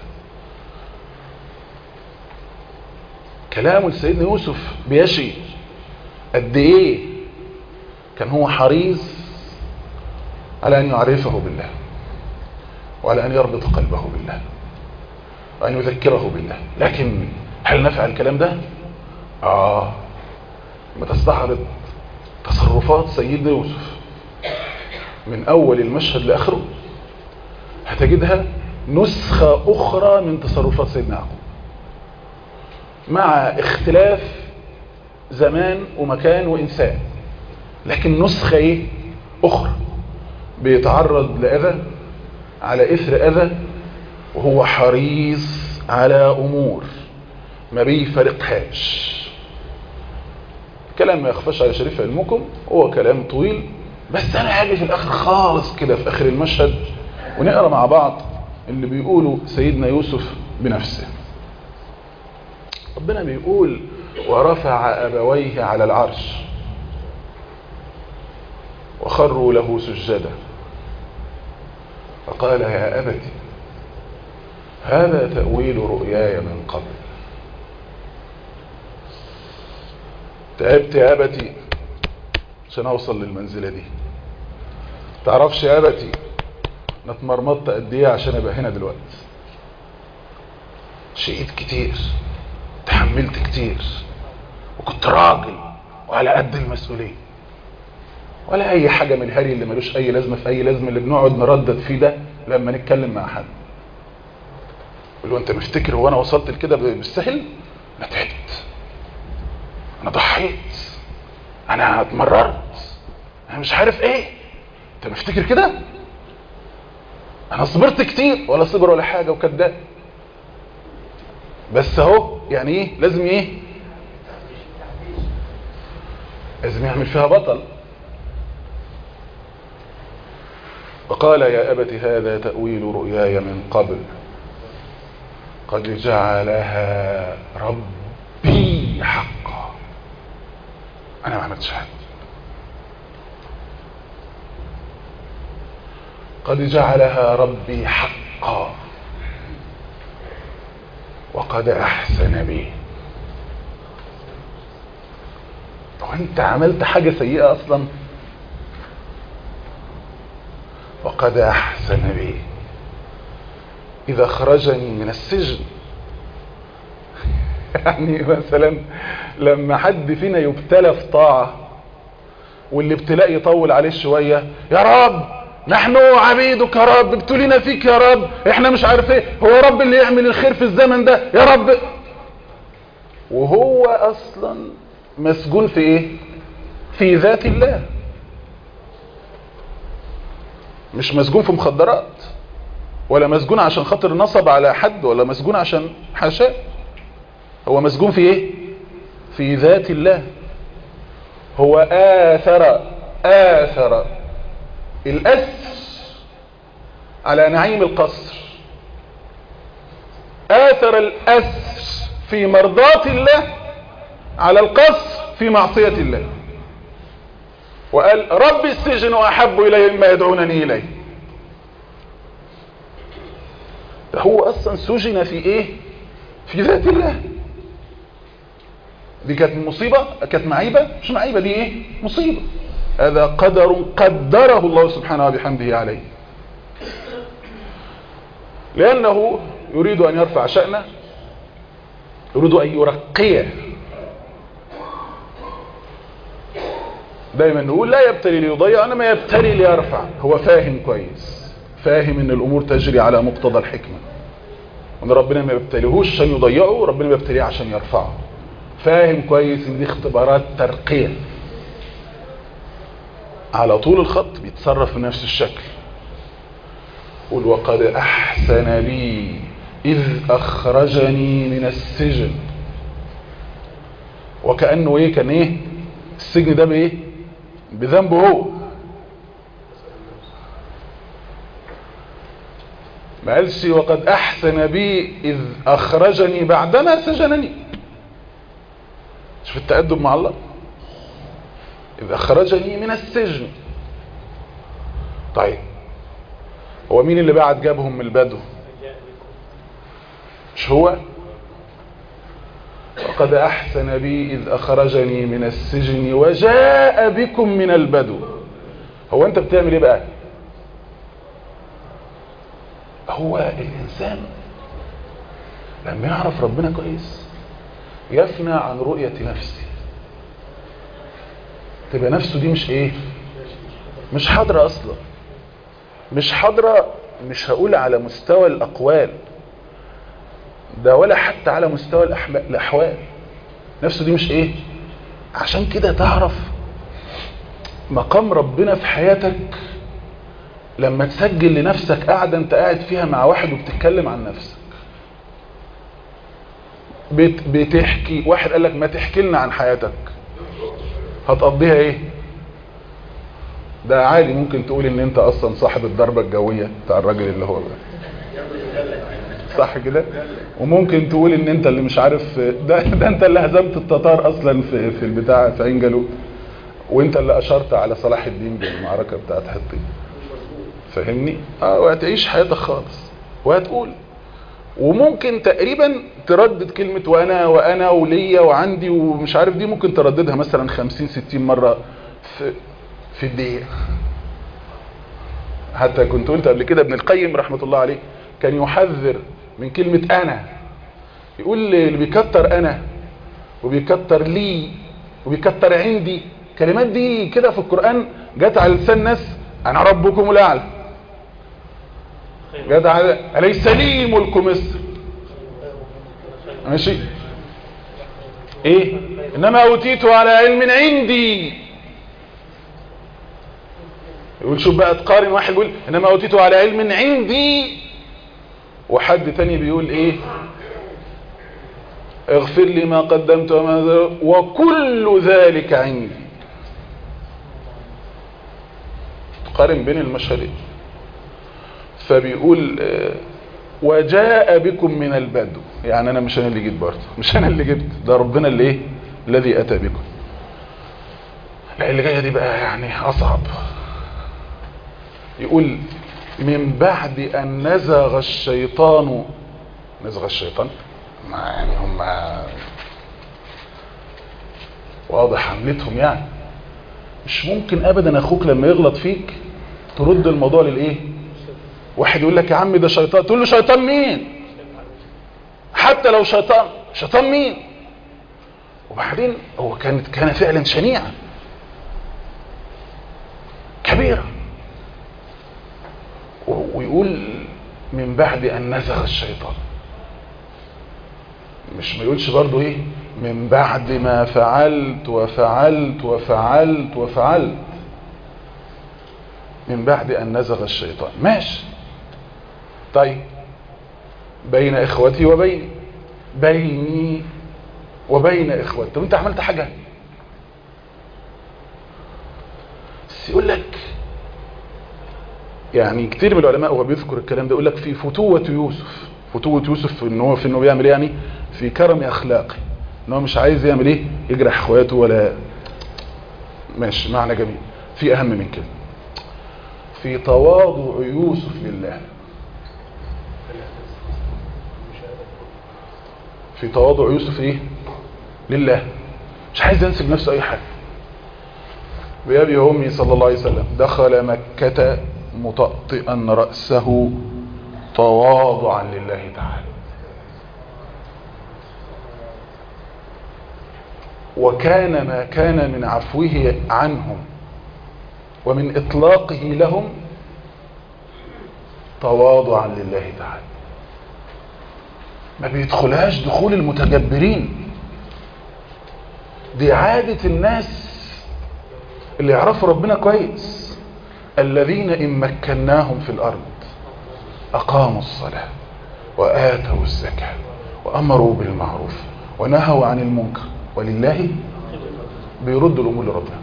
S3: كلام سيدنا يوسف بيشي قد ايه كان هو حريص على ان يعرفه بالله وعلى ان يربط قلبه بالله وان يذكره بالله لكن هل نفع الكلام ده اه ما تستعرض تصرفات سيدنا يوسف من اول المشهد لاخره هتجدها نسخة اخرى من تصرفات سيدنا يعقوب مع اختلاف زمان ومكان وإنسان لكن نسخة إيه؟ أخرى بيتعرض لأذى على إثر أذى وهو حريص على أمور ما بيفرقهاش كلام ما يخفاش على شريف علمكم هو كلام طويل بس أنا هاجي في الآخر خالص كده في آخر المشهد ونقرأ مع بعض اللي بيقوله سيدنا يوسف بنفسه ربنا بيقول ورفع أبويه على العرش وخروا له سجدا فقال يا أبت هذا تأويل رؤياي من قبل تعبت يا أبتي عشان أوصل للمنزلة دي تعرفش يا أبتي أنا اتمرمطت قد إيه عشان أبقى هنا دلوقتي شقيت كتير تحملت كتير وكنت راجل وعلى قد المسؤولية ولا اي حاجة من الهري اللي ملوش اي لازمة في اي لازمة اللي بنقعد نردد فيه ده لما نتكلم مع حد يقول له انت مفتكر هو انا وصلت لكده بالسهل انا تعبت انا ضحيت انا اتمررت انا مش عارف ايه انت مفتكر كده انا صبرت كتير ولا صبر ولا حاجة وكذاب بس اهو يعني ايه لازم ايه لازم يعمل فيها بطل وقال يا أبت هذا تأويل رؤياي من قبل قد جعلها ربي حقا أنا ما عملتش حاجة قد جعلها ربي حقا وقد أحسن بي طب أنت عملت حاجة سيئة أصلا وقد أحسن بي إذا خرجني من السجن يعني مثلا لما حد فينا يبتلى في طاعة والابتلاء يطول عليه شوية يا رب نحن عبيدك يا رب ابتلينا فيك يا رب احنا مش عارف ايه هو رب اللي يعمل الخير في الزمن ده يا رب وهو اصلا مسجون في ايه في ذات الله مش مسجون في مخدرات ولا مسجون عشان خاطر نصب على حد ولا مسجون عشان حاشاه هو مسجون في ايه في ذات الله هو آثر آثر الأسر على نعيم القصر آثر الأسر في مرضاة الله على القصر في معصية الله وقال رب السجن أحب إلي مما يدعونني إليه ده هو أصلا سجن في إيه في ذات الله دي كانت مصيبة كانت معيبة مش معيبة دي إيه مصيبة هذا قدر قدره الله سبحانه وبحمده عليه لأنه يريد أن يرفع شأنه يريد أن يرقيه دايما نقول لا يبتلي ليضيع انما يبتلي ليرفع هو فاهم كويس فاهم ان الامور تجري على مقتضى الحكمة وان ربنا ما يبتليهوش عشان يضيعه ربنا بيبتليه عشان يرفعه فاهم كويس ان دي اختبارات ترقية على طول الخط بيتصرف بنفس الشكل قل وقد احسن بي اذ اخرجني من السجن وكأنه ايه كان ايه السجن ده بايه بذنبه هو ما قالش وقد احسن بي اذ اخرجني بعدما سجنني شوف التأدب مع الله اذ اخرجني من السجن طيب هو مين اللي بعد جابهم من البدو مش هو وقد أحسن بي إذ أخرجني من السجن وجاء بكم من البدو هو أنت بتعمل إيه بقى هو الإنسان لما يعرف ربنا كويس يفنى عن رؤية نفسه تبقى نفسه دي مش إيه مش حاضرة أصلا مش حاضرة مش هقول على مستوى الأقوال ده ولا حتى على مستوى الأحم- الأحوال نفسه دي مش ايه عشان كده تعرف مقام ربنا في حياتك لما تسجل لنفسك قاعدة انت قاعد فيها مع واحد وبتتكلم عن نفسك بت بتحكي واحد قال لك ما تحكي لنا عن حياتك هتقضيها ايه ده عادي ممكن تقول ان انت اصلا صاحب الضربة الجوية بتاع الراجل اللي هو ده صح كده وممكن تقول ان انت اللي مش عارف ده, ده انت اللي هزمت التتار اصلا في في البتاع في عين جالوت وانت اللي اشرت على صلاح الدين بالمعركة بتاعت حطين فاهمني اه وهتعيش حياتك خالص وهتقول وممكن تقريبا تردد كلمة وانا وانا وليا وعندي ومش عارف دي ممكن ترددها مثلا 50 60 مرة في في الدقيقة حتى كنت قلت قبل كده ابن القيم رحمة الله عليه كان يحذر من كلمة انا يقول اللي بيكتر انا وبيكتر لي وبيكتر عندي كلمات دي كده في القرآن جت على لسان ناس انا ربكم الاعلى جت على اليس لي ملك مصر ماشي ايه انما اوتيته على علم عندي يقول شوف بقى تقارن واحد يقول انما اوتيته على علم عندي وحد تاني بيقول ايه اغفر لي ما قدمت وما ذر وكل ذلك عندي قارن بين المشهدين فبيقول آه، وجاء بكم من البدو يعني انا مش انا اللي جيت برضه مش انا اللي جبت ده ربنا اللي ايه الذي اتى بكم لا اللي جايه دي بقى يعني اصعب يقول من بعد ان نزغ الشيطان نزغ الشيطان ما يعني هم واضح حملتهم يعني مش ممكن ابدا اخوك لما يغلط فيك ترد الموضوع للايه واحد يقول لك يا عم ده شيطان تقول له شيطان مين حتى لو شيطان شيطان مين وبعدين هو كانت كان فعلا شنيعا كبيرة و- ويقول من بعد ان نزغ الشيطان مش ما يقولش برضو ايه من بعد ما فعلت وفعلت وفعلت وفعلت من بعد ان نزغ الشيطان ماشي طيب بين اخوتي وبيني بيني وبين اخوتي طب انت عملت حاجة بس يقول لك يعني كتير من العلماء وهو بيذكر الكلام ده يقول لك في فتوة يوسف فتوة يوسف ان هو في انه بيعمل ايه يعني في كرم اخلاقي ان هو مش عايز يعمل ايه يجرح اخواته ولا ماشي معنى جميل في اهم من كده في تواضع يوسف لله في تواضع يوسف ايه لله مش عايز ينسب نفسه اي حاجه بأبي وأمي صلى الله عليه وسلم دخل مكة مطأطئا رأسه تواضعا لله تعالى وكان ما كان من عفوه عنهم ومن إطلاقه لهم تواضعا لله تعالى ما بيدخلهاش دخول المتجبرين دي عادة الناس اللي يعرفوا ربنا كويس الذين إن مكناهم في الأرض أقاموا الصلاة وآتوا الزكاة وأمروا بالمعروف ونهوا عن المنكر ولله بيرد الامور لربنا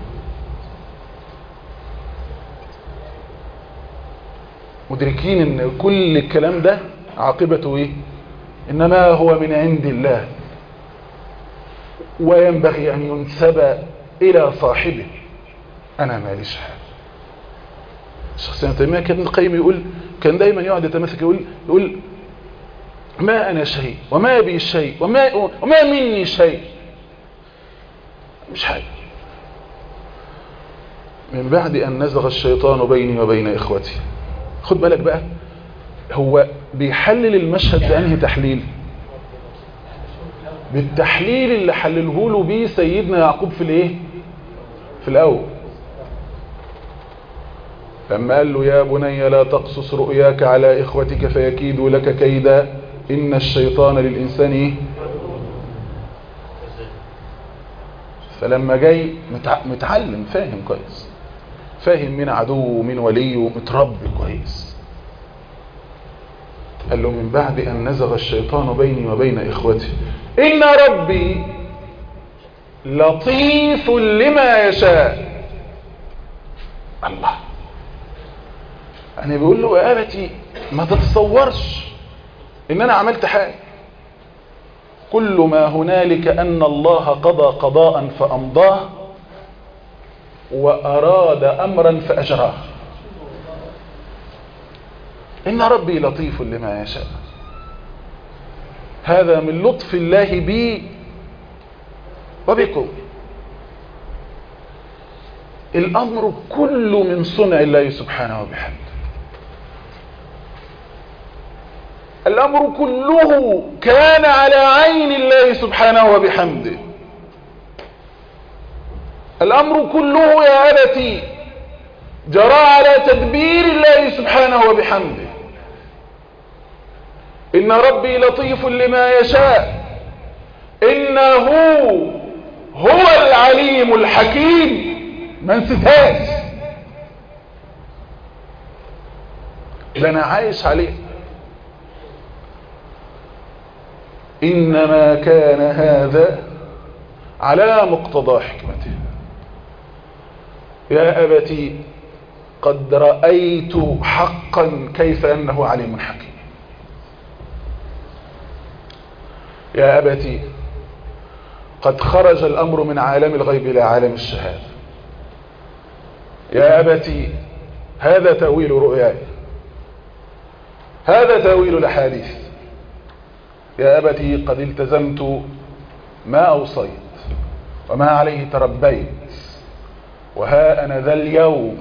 S3: مدركين ان كل الكلام ده عاقبته ايه انما هو من عند الله وينبغي ان ينسب الى صاحبه انا ماليش حاجه الشخص ابن تيميه كان ابن القيم يقول كان دايما يقعد يتمسك يقول يقول ما انا شيء وما بي شيء وما وما مني شيء مش حاجه من بعد ان نزغ الشيطان بيني وبين اخوتي خد بالك بقى هو بيحلل المشهد بأنهي تحليل بالتحليل اللي حلله له بيه سيدنا يعقوب في الايه في الاول لما قال له يا بني لا تقصص رؤياك على اخوتك فيكيدوا لك كيدا ان الشيطان للانسان ايه فلما جاي متع... متعلم فاهم كويس فاهم مين عدو ومين ولي ومتربي كويس قال له من بعد أن نزغ الشيطان بيني وبين إخوتي إن ربي لطيف لما يشاء الله يعني بيقول له يا أبتي ما تتصورش إن أنا عملت حاجة كل ما هنالك أن الله قضى قضاء فأمضاه وأراد أمرا فأجراه إن ربي لطيف لما يشاء هذا من لطف الله بي وبكم الأمر كله من صنع الله سبحانه وبحمده الأمر كله كان على عين الله سبحانه وبحمده الأمر كله يا أبتي جرى على تدبير الله سبحانه وبحمده إن ربي لطيف لما يشاء إنه هو العليم الحكيم ما نسيتهاش ده أنا عايش عليه إنما كان هذا على مقتضى حكمته يا أبتي قد رأيت حقا كيف أنه عليم حكيم يا أبتي قد خرج الأمر من عالم الغيب إلى عالم الشهادة يا أبتي هذا تأويل رؤياي هذا تأويل الأحاديث يا أبتي قد التزمت ما أوصيت وما عليه تربيت وها أنا ذا اليوم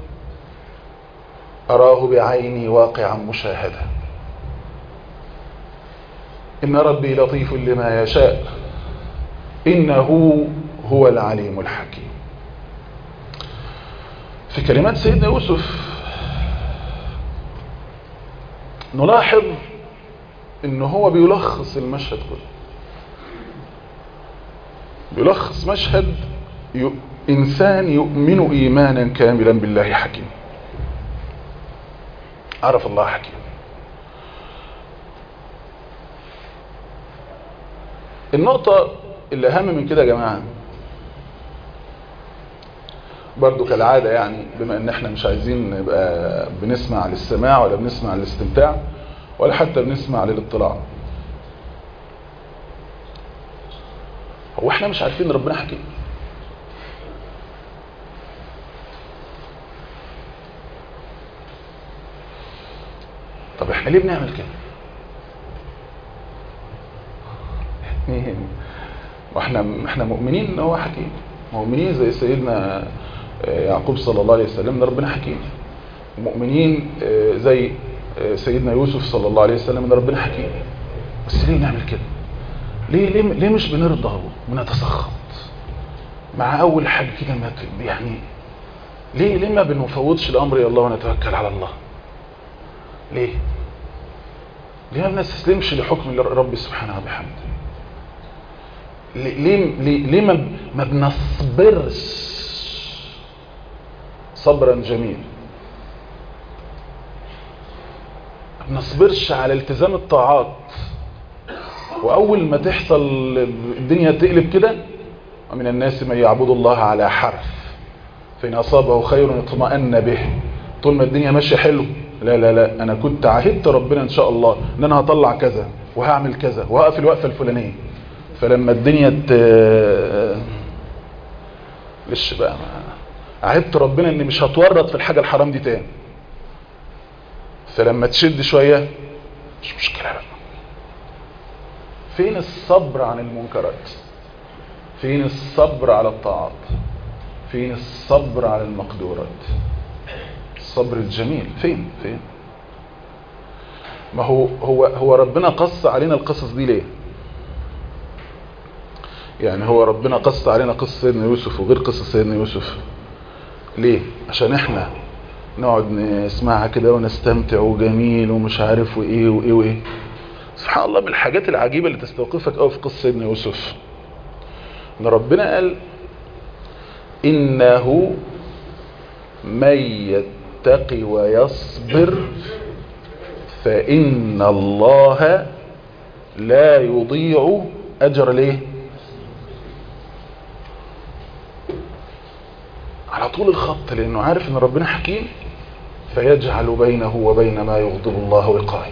S3: أراه بعيني واقعا مشاهدا إن ربي لطيف لما يشاء إنه هو العليم الحكيم في كلمات سيدنا يوسف نلاحظ إن هو بيلخص المشهد كله بيلخص مشهد ي... إنسان يؤمن إيمانا كاملا بالله حكيم عرف الله حكيم النقطة اللي أهم من كده يا جماعة برضو كالعادة يعني بما ان احنا مش عايزين نبقى بنسمع للسماع ولا بنسمع للاستمتاع ولا حتى بنسمع للاطلاع هو احنا مش عارفين ربنا حكيم طب احنا ليه بنعمل كده يعني واحنا احنا مؤمنين ان هو حكيم مؤمنين زي سيدنا يعقوب صلى الله عليه وسلم ان ربنا حكيم مؤمنين زي سيدنا يوسف صلى الله عليه وسلم ان ربنا حكيم بس ليه نعمل كده ليه ليه, ليه مش بنرضى ونتسخط مع اول حاجه كده ما يعني ليه ليه ما بنفوضش الامر الى الله ونتوكل على الله ليه ليه ما بنستسلمش لحكم رب سبحانه وبحمده ليه ليه, ليه ما ما بنصبرش صبرا جميل ما بنصبرش على التزام الطاعات واول ما تحصل الدنيا تقلب كده ومن الناس من يعبد الله على حرف فإن أصابه خير اطمأن به طول ما الدنيا ماشيه حلو لا لا لا أنا كنت عهدت ربنا إن شاء الله إن أنا هطلع كذا وهعمل كذا وهقف الوقفة الفلانية فلما الدنيا ت... ليش بقى ما- عهدت ربنا إني مش هتورط في الحاجة الحرام دي تاني فلما تشد شوية مش مشكلة بقى فين الصبر عن المنكرات فين الصبر على الطاعات فين الصبر على المقدورات الصبر الجميل فين فين ما هو هو هو ربنا قص علينا القصص دي ليه يعني هو ربنا قص علينا قصة سيدنا يوسف وغير قصة سيدنا يوسف ليه عشان احنا نقعد نسمعها كده ونستمتع وجميل ومش عارف وايه وايه وايه سبحان الله من الحاجات العجيبة اللي تستوقفك قوي في قصة سيدنا يوسف ان ربنا قال انه من يتقي ويصبر فان الله لا يضيع اجر ليه على طول الخط لانه عارف ان ربنا حكيم فيجعل بينه وبين ما يغضب الله وقايه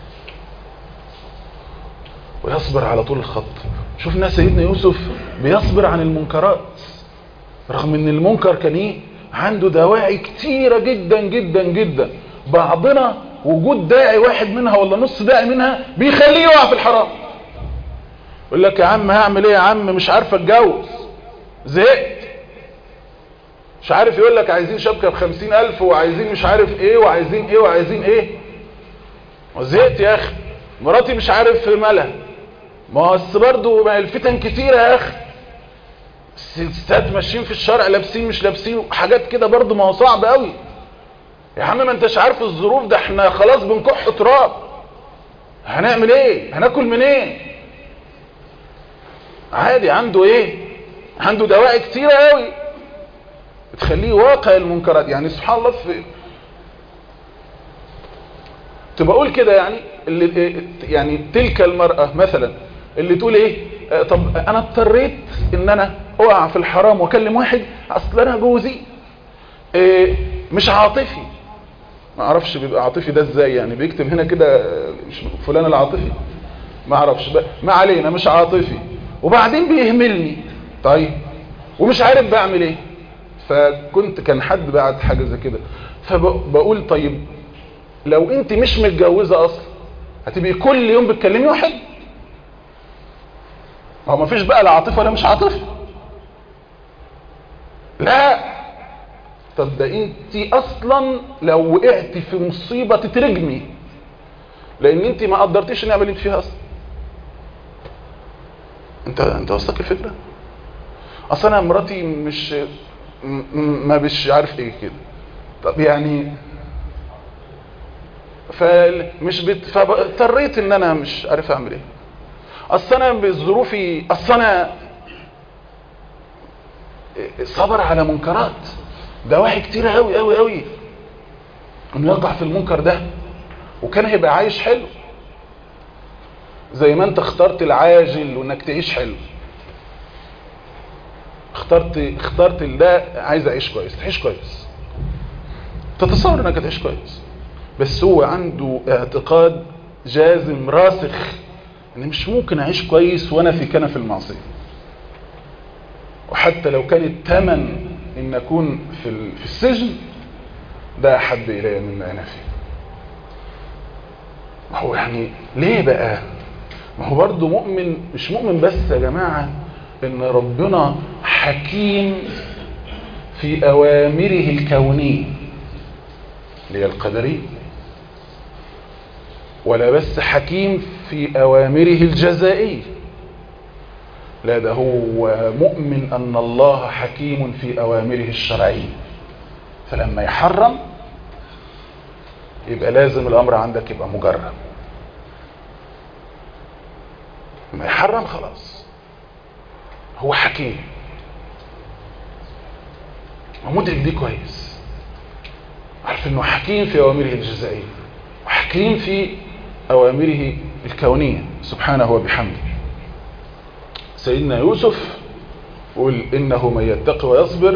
S3: ويصبر على طول الخط شفنا سيدنا يوسف بيصبر عن المنكرات رغم ان المنكر كان ايه عنده دواعي كتيرة جدا جدا جدا بعضنا وجود داعي واحد منها ولا نص داعي منها بيخليه يقع في الحرام يقول لك يا عم هعمل ايه يا عم مش عارف اتجوز زهقت مش عارف يقول لك عايزين شبكة بخمسين الف وعايزين مش عارف ايه وعايزين ايه وعايزين ايه زهقت يا اخي مراتي مش عارف مالها ما هو بس برضه ما الفتن كتيرة يا اخي الستات ماشيين في الشارع لابسين مش لابسين حاجات كده برضه ما هو صعب قوي يا عم ما انتش عارف الظروف ده احنا خلاص بنكح تراب هنعمل ايه هناكل منين ايه؟ عادي عنده ايه عنده دواعي كتيرة قوي بتخليه واقع المنكرات يعني سبحان الله في تبقى اقول كده يعني اللي يعني تلك المرأة مثلا اللي تقول ايه آه طب انا اضطريت ان انا اقع في الحرام واكلم واحد اصل انا جوزي إيه مش عاطفي ما اعرفش بيبقى عاطفي ده ازاي يعني بيكتب هنا كده مش فلان العاطفي ما اعرفش بقى ما علينا مش عاطفي وبعدين بيهملني طيب ومش عارف بعمل ايه فكنت كان حد بعت حاجه زي كده فبقول طيب لو انت مش متجوزه اصلا هتبقي كل يوم بتكلمي واحد ما هو مفيش بقى لا عاطفه ولا مش عاطفه لا طب ده انت اصلا لو وقعت في مصيبه تترجمي لان انت ما قدرتيش النعمه اللي انت فيها اصلا انت انت وصلك الفكره اصلا انا مراتي مش ما مش عارف ايه كده طب يعني فمش بت... فاضطريت ان انا مش عارف اعمل ايه اصل انا بظروفي اصل انا صبر على منكرات دواعي كتيرة قوي قوي قوي انه يقع في المنكر ده وكان هيبقى عايش حلو زي ما انت اخترت العاجل وانك تعيش حلو اخترت اخترت ده عايز اعيش كويس تعيش كويس تتصور انك هتعيش كويس بس هو عنده اعتقاد جازم راسخ ان مش ممكن اعيش كويس وانا في كنف المعصيه وحتى لو كان الثمن ان اكون في في السجن ده احب الي مما انا فيه ما هو يعني ليه بقى ما هو برضه مؤمن مش مؤمن بس يا جماعه ان ربنا حكيم في اوامره الكونيه اللي هي القدريه ولا بس حكيم في اوامره الجزائيه لا ده هو مؤمن ان الله حكيم في اوامره الشرعيه فلما يحرم يبقى لازم الامر عندك يبقى مجرد لما يحرم خلاص هو حكيم ومدرك دي كويس عارف انه حكيم في اوامره الجزائيه وحكيم في اوامره الكونيه سبحانه وبحمده سيدنا يوسف قول إنه من يتقي ويصبر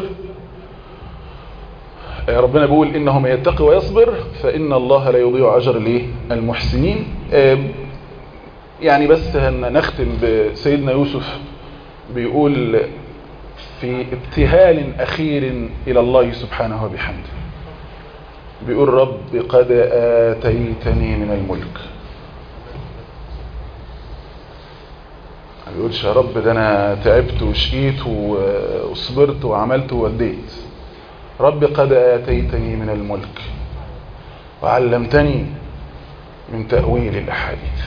S3: آه، ربنا بيقول إنه من يتقي ويصبر فإن الله لا يضيع أجر الايه المحسنين آه، يعني بس هن- نختم بسيدنا يوسف بيقول في ابتهال أخير إلى الله سبحانه وبحمده بيقول رب قد آتيتني من الملك ما بيقولش يا رب ده أنا تعبت وشقيت و- وصبرت وعملت ووديت رب قد آتيتني من الملك وعلمتني من تأويل الأحاديث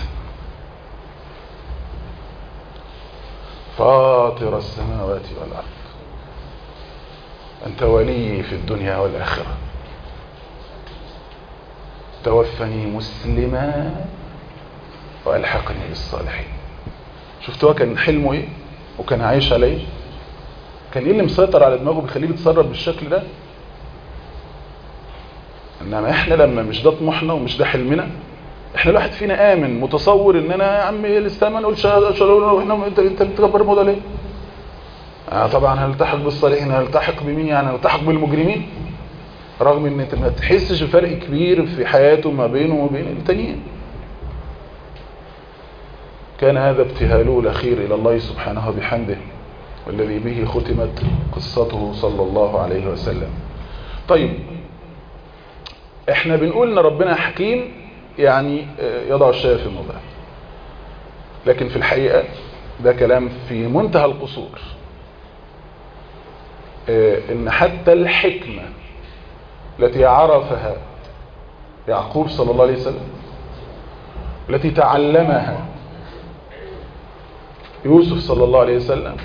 S3: فاطر السماوات والأرض أنت ولي في الدنيا والآخرة توفني مسلما وألحقني بالصالحين شفت هو كان حلمه ايه وكان عايش على ايه كان ايه اللي مسيطر على دماغه بيخليه بيتصرف بالشكل ده انما احنا لما مش ده طموحنا ومش ده حلمنا احنا الواحد فينا امن متصور ان انا يا عم لسه ما نقولش واحنا انت انت بتكبر الموضوع ليه آه طبعا هلتحق بالصالحين هلتحق بمين يعني هلتحق بالمجرمين رغم ان انت ما تحسش بفرق كبير في حياته ما بينه وما بين التانيين كان هذا ابتهاله الأخير إلى الله سبحانه بحمده والذي به ختمت قصته صلى الله عليه وسلم طيب احنا بنقول ان ربنا حكيم يعني يضع الشيء في موضعه لكن في الحقيقة ده كلام في منتهى القصور ان حتى الحكمة التي عرفها يعقوب صلى الله عليه وسلم التي تعلمها يوسف صلى الله عليه وسلم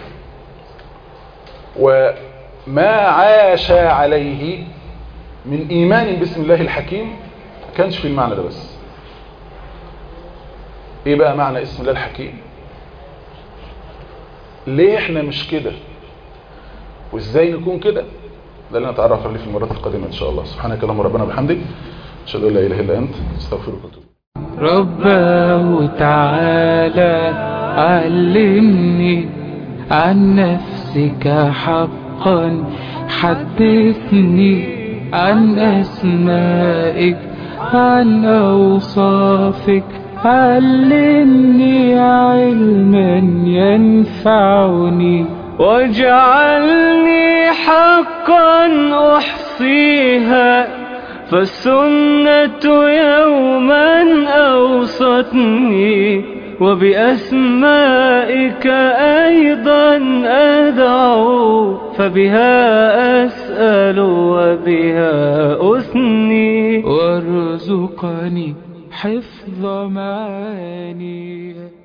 S3: وما عاش عليه من إيمان باسم الله الحكيم ما كانش في المعنى ده بس ايه بقى معنى اسم الله الحكيم ليه احنا مش كده وازاي نكون كده ده اللي نتعرف عليه في المرات القادمة ان شاء الله سبحانك اللهم ربنا وبحمدك اشهد ان لا اله الا انت استغفرك واتوب
S1: رباه تعالى علمني عن نفسك حقا حدثني عن أسمائك عن أوصافك علمني علما ينفعني
S2: واجعلني حقا أحصيها فالسنة يوما أوصتني وبأسمائك أيضا أدعو فبها أسأل وبها أثني
S1: وارزقني حفظ معاني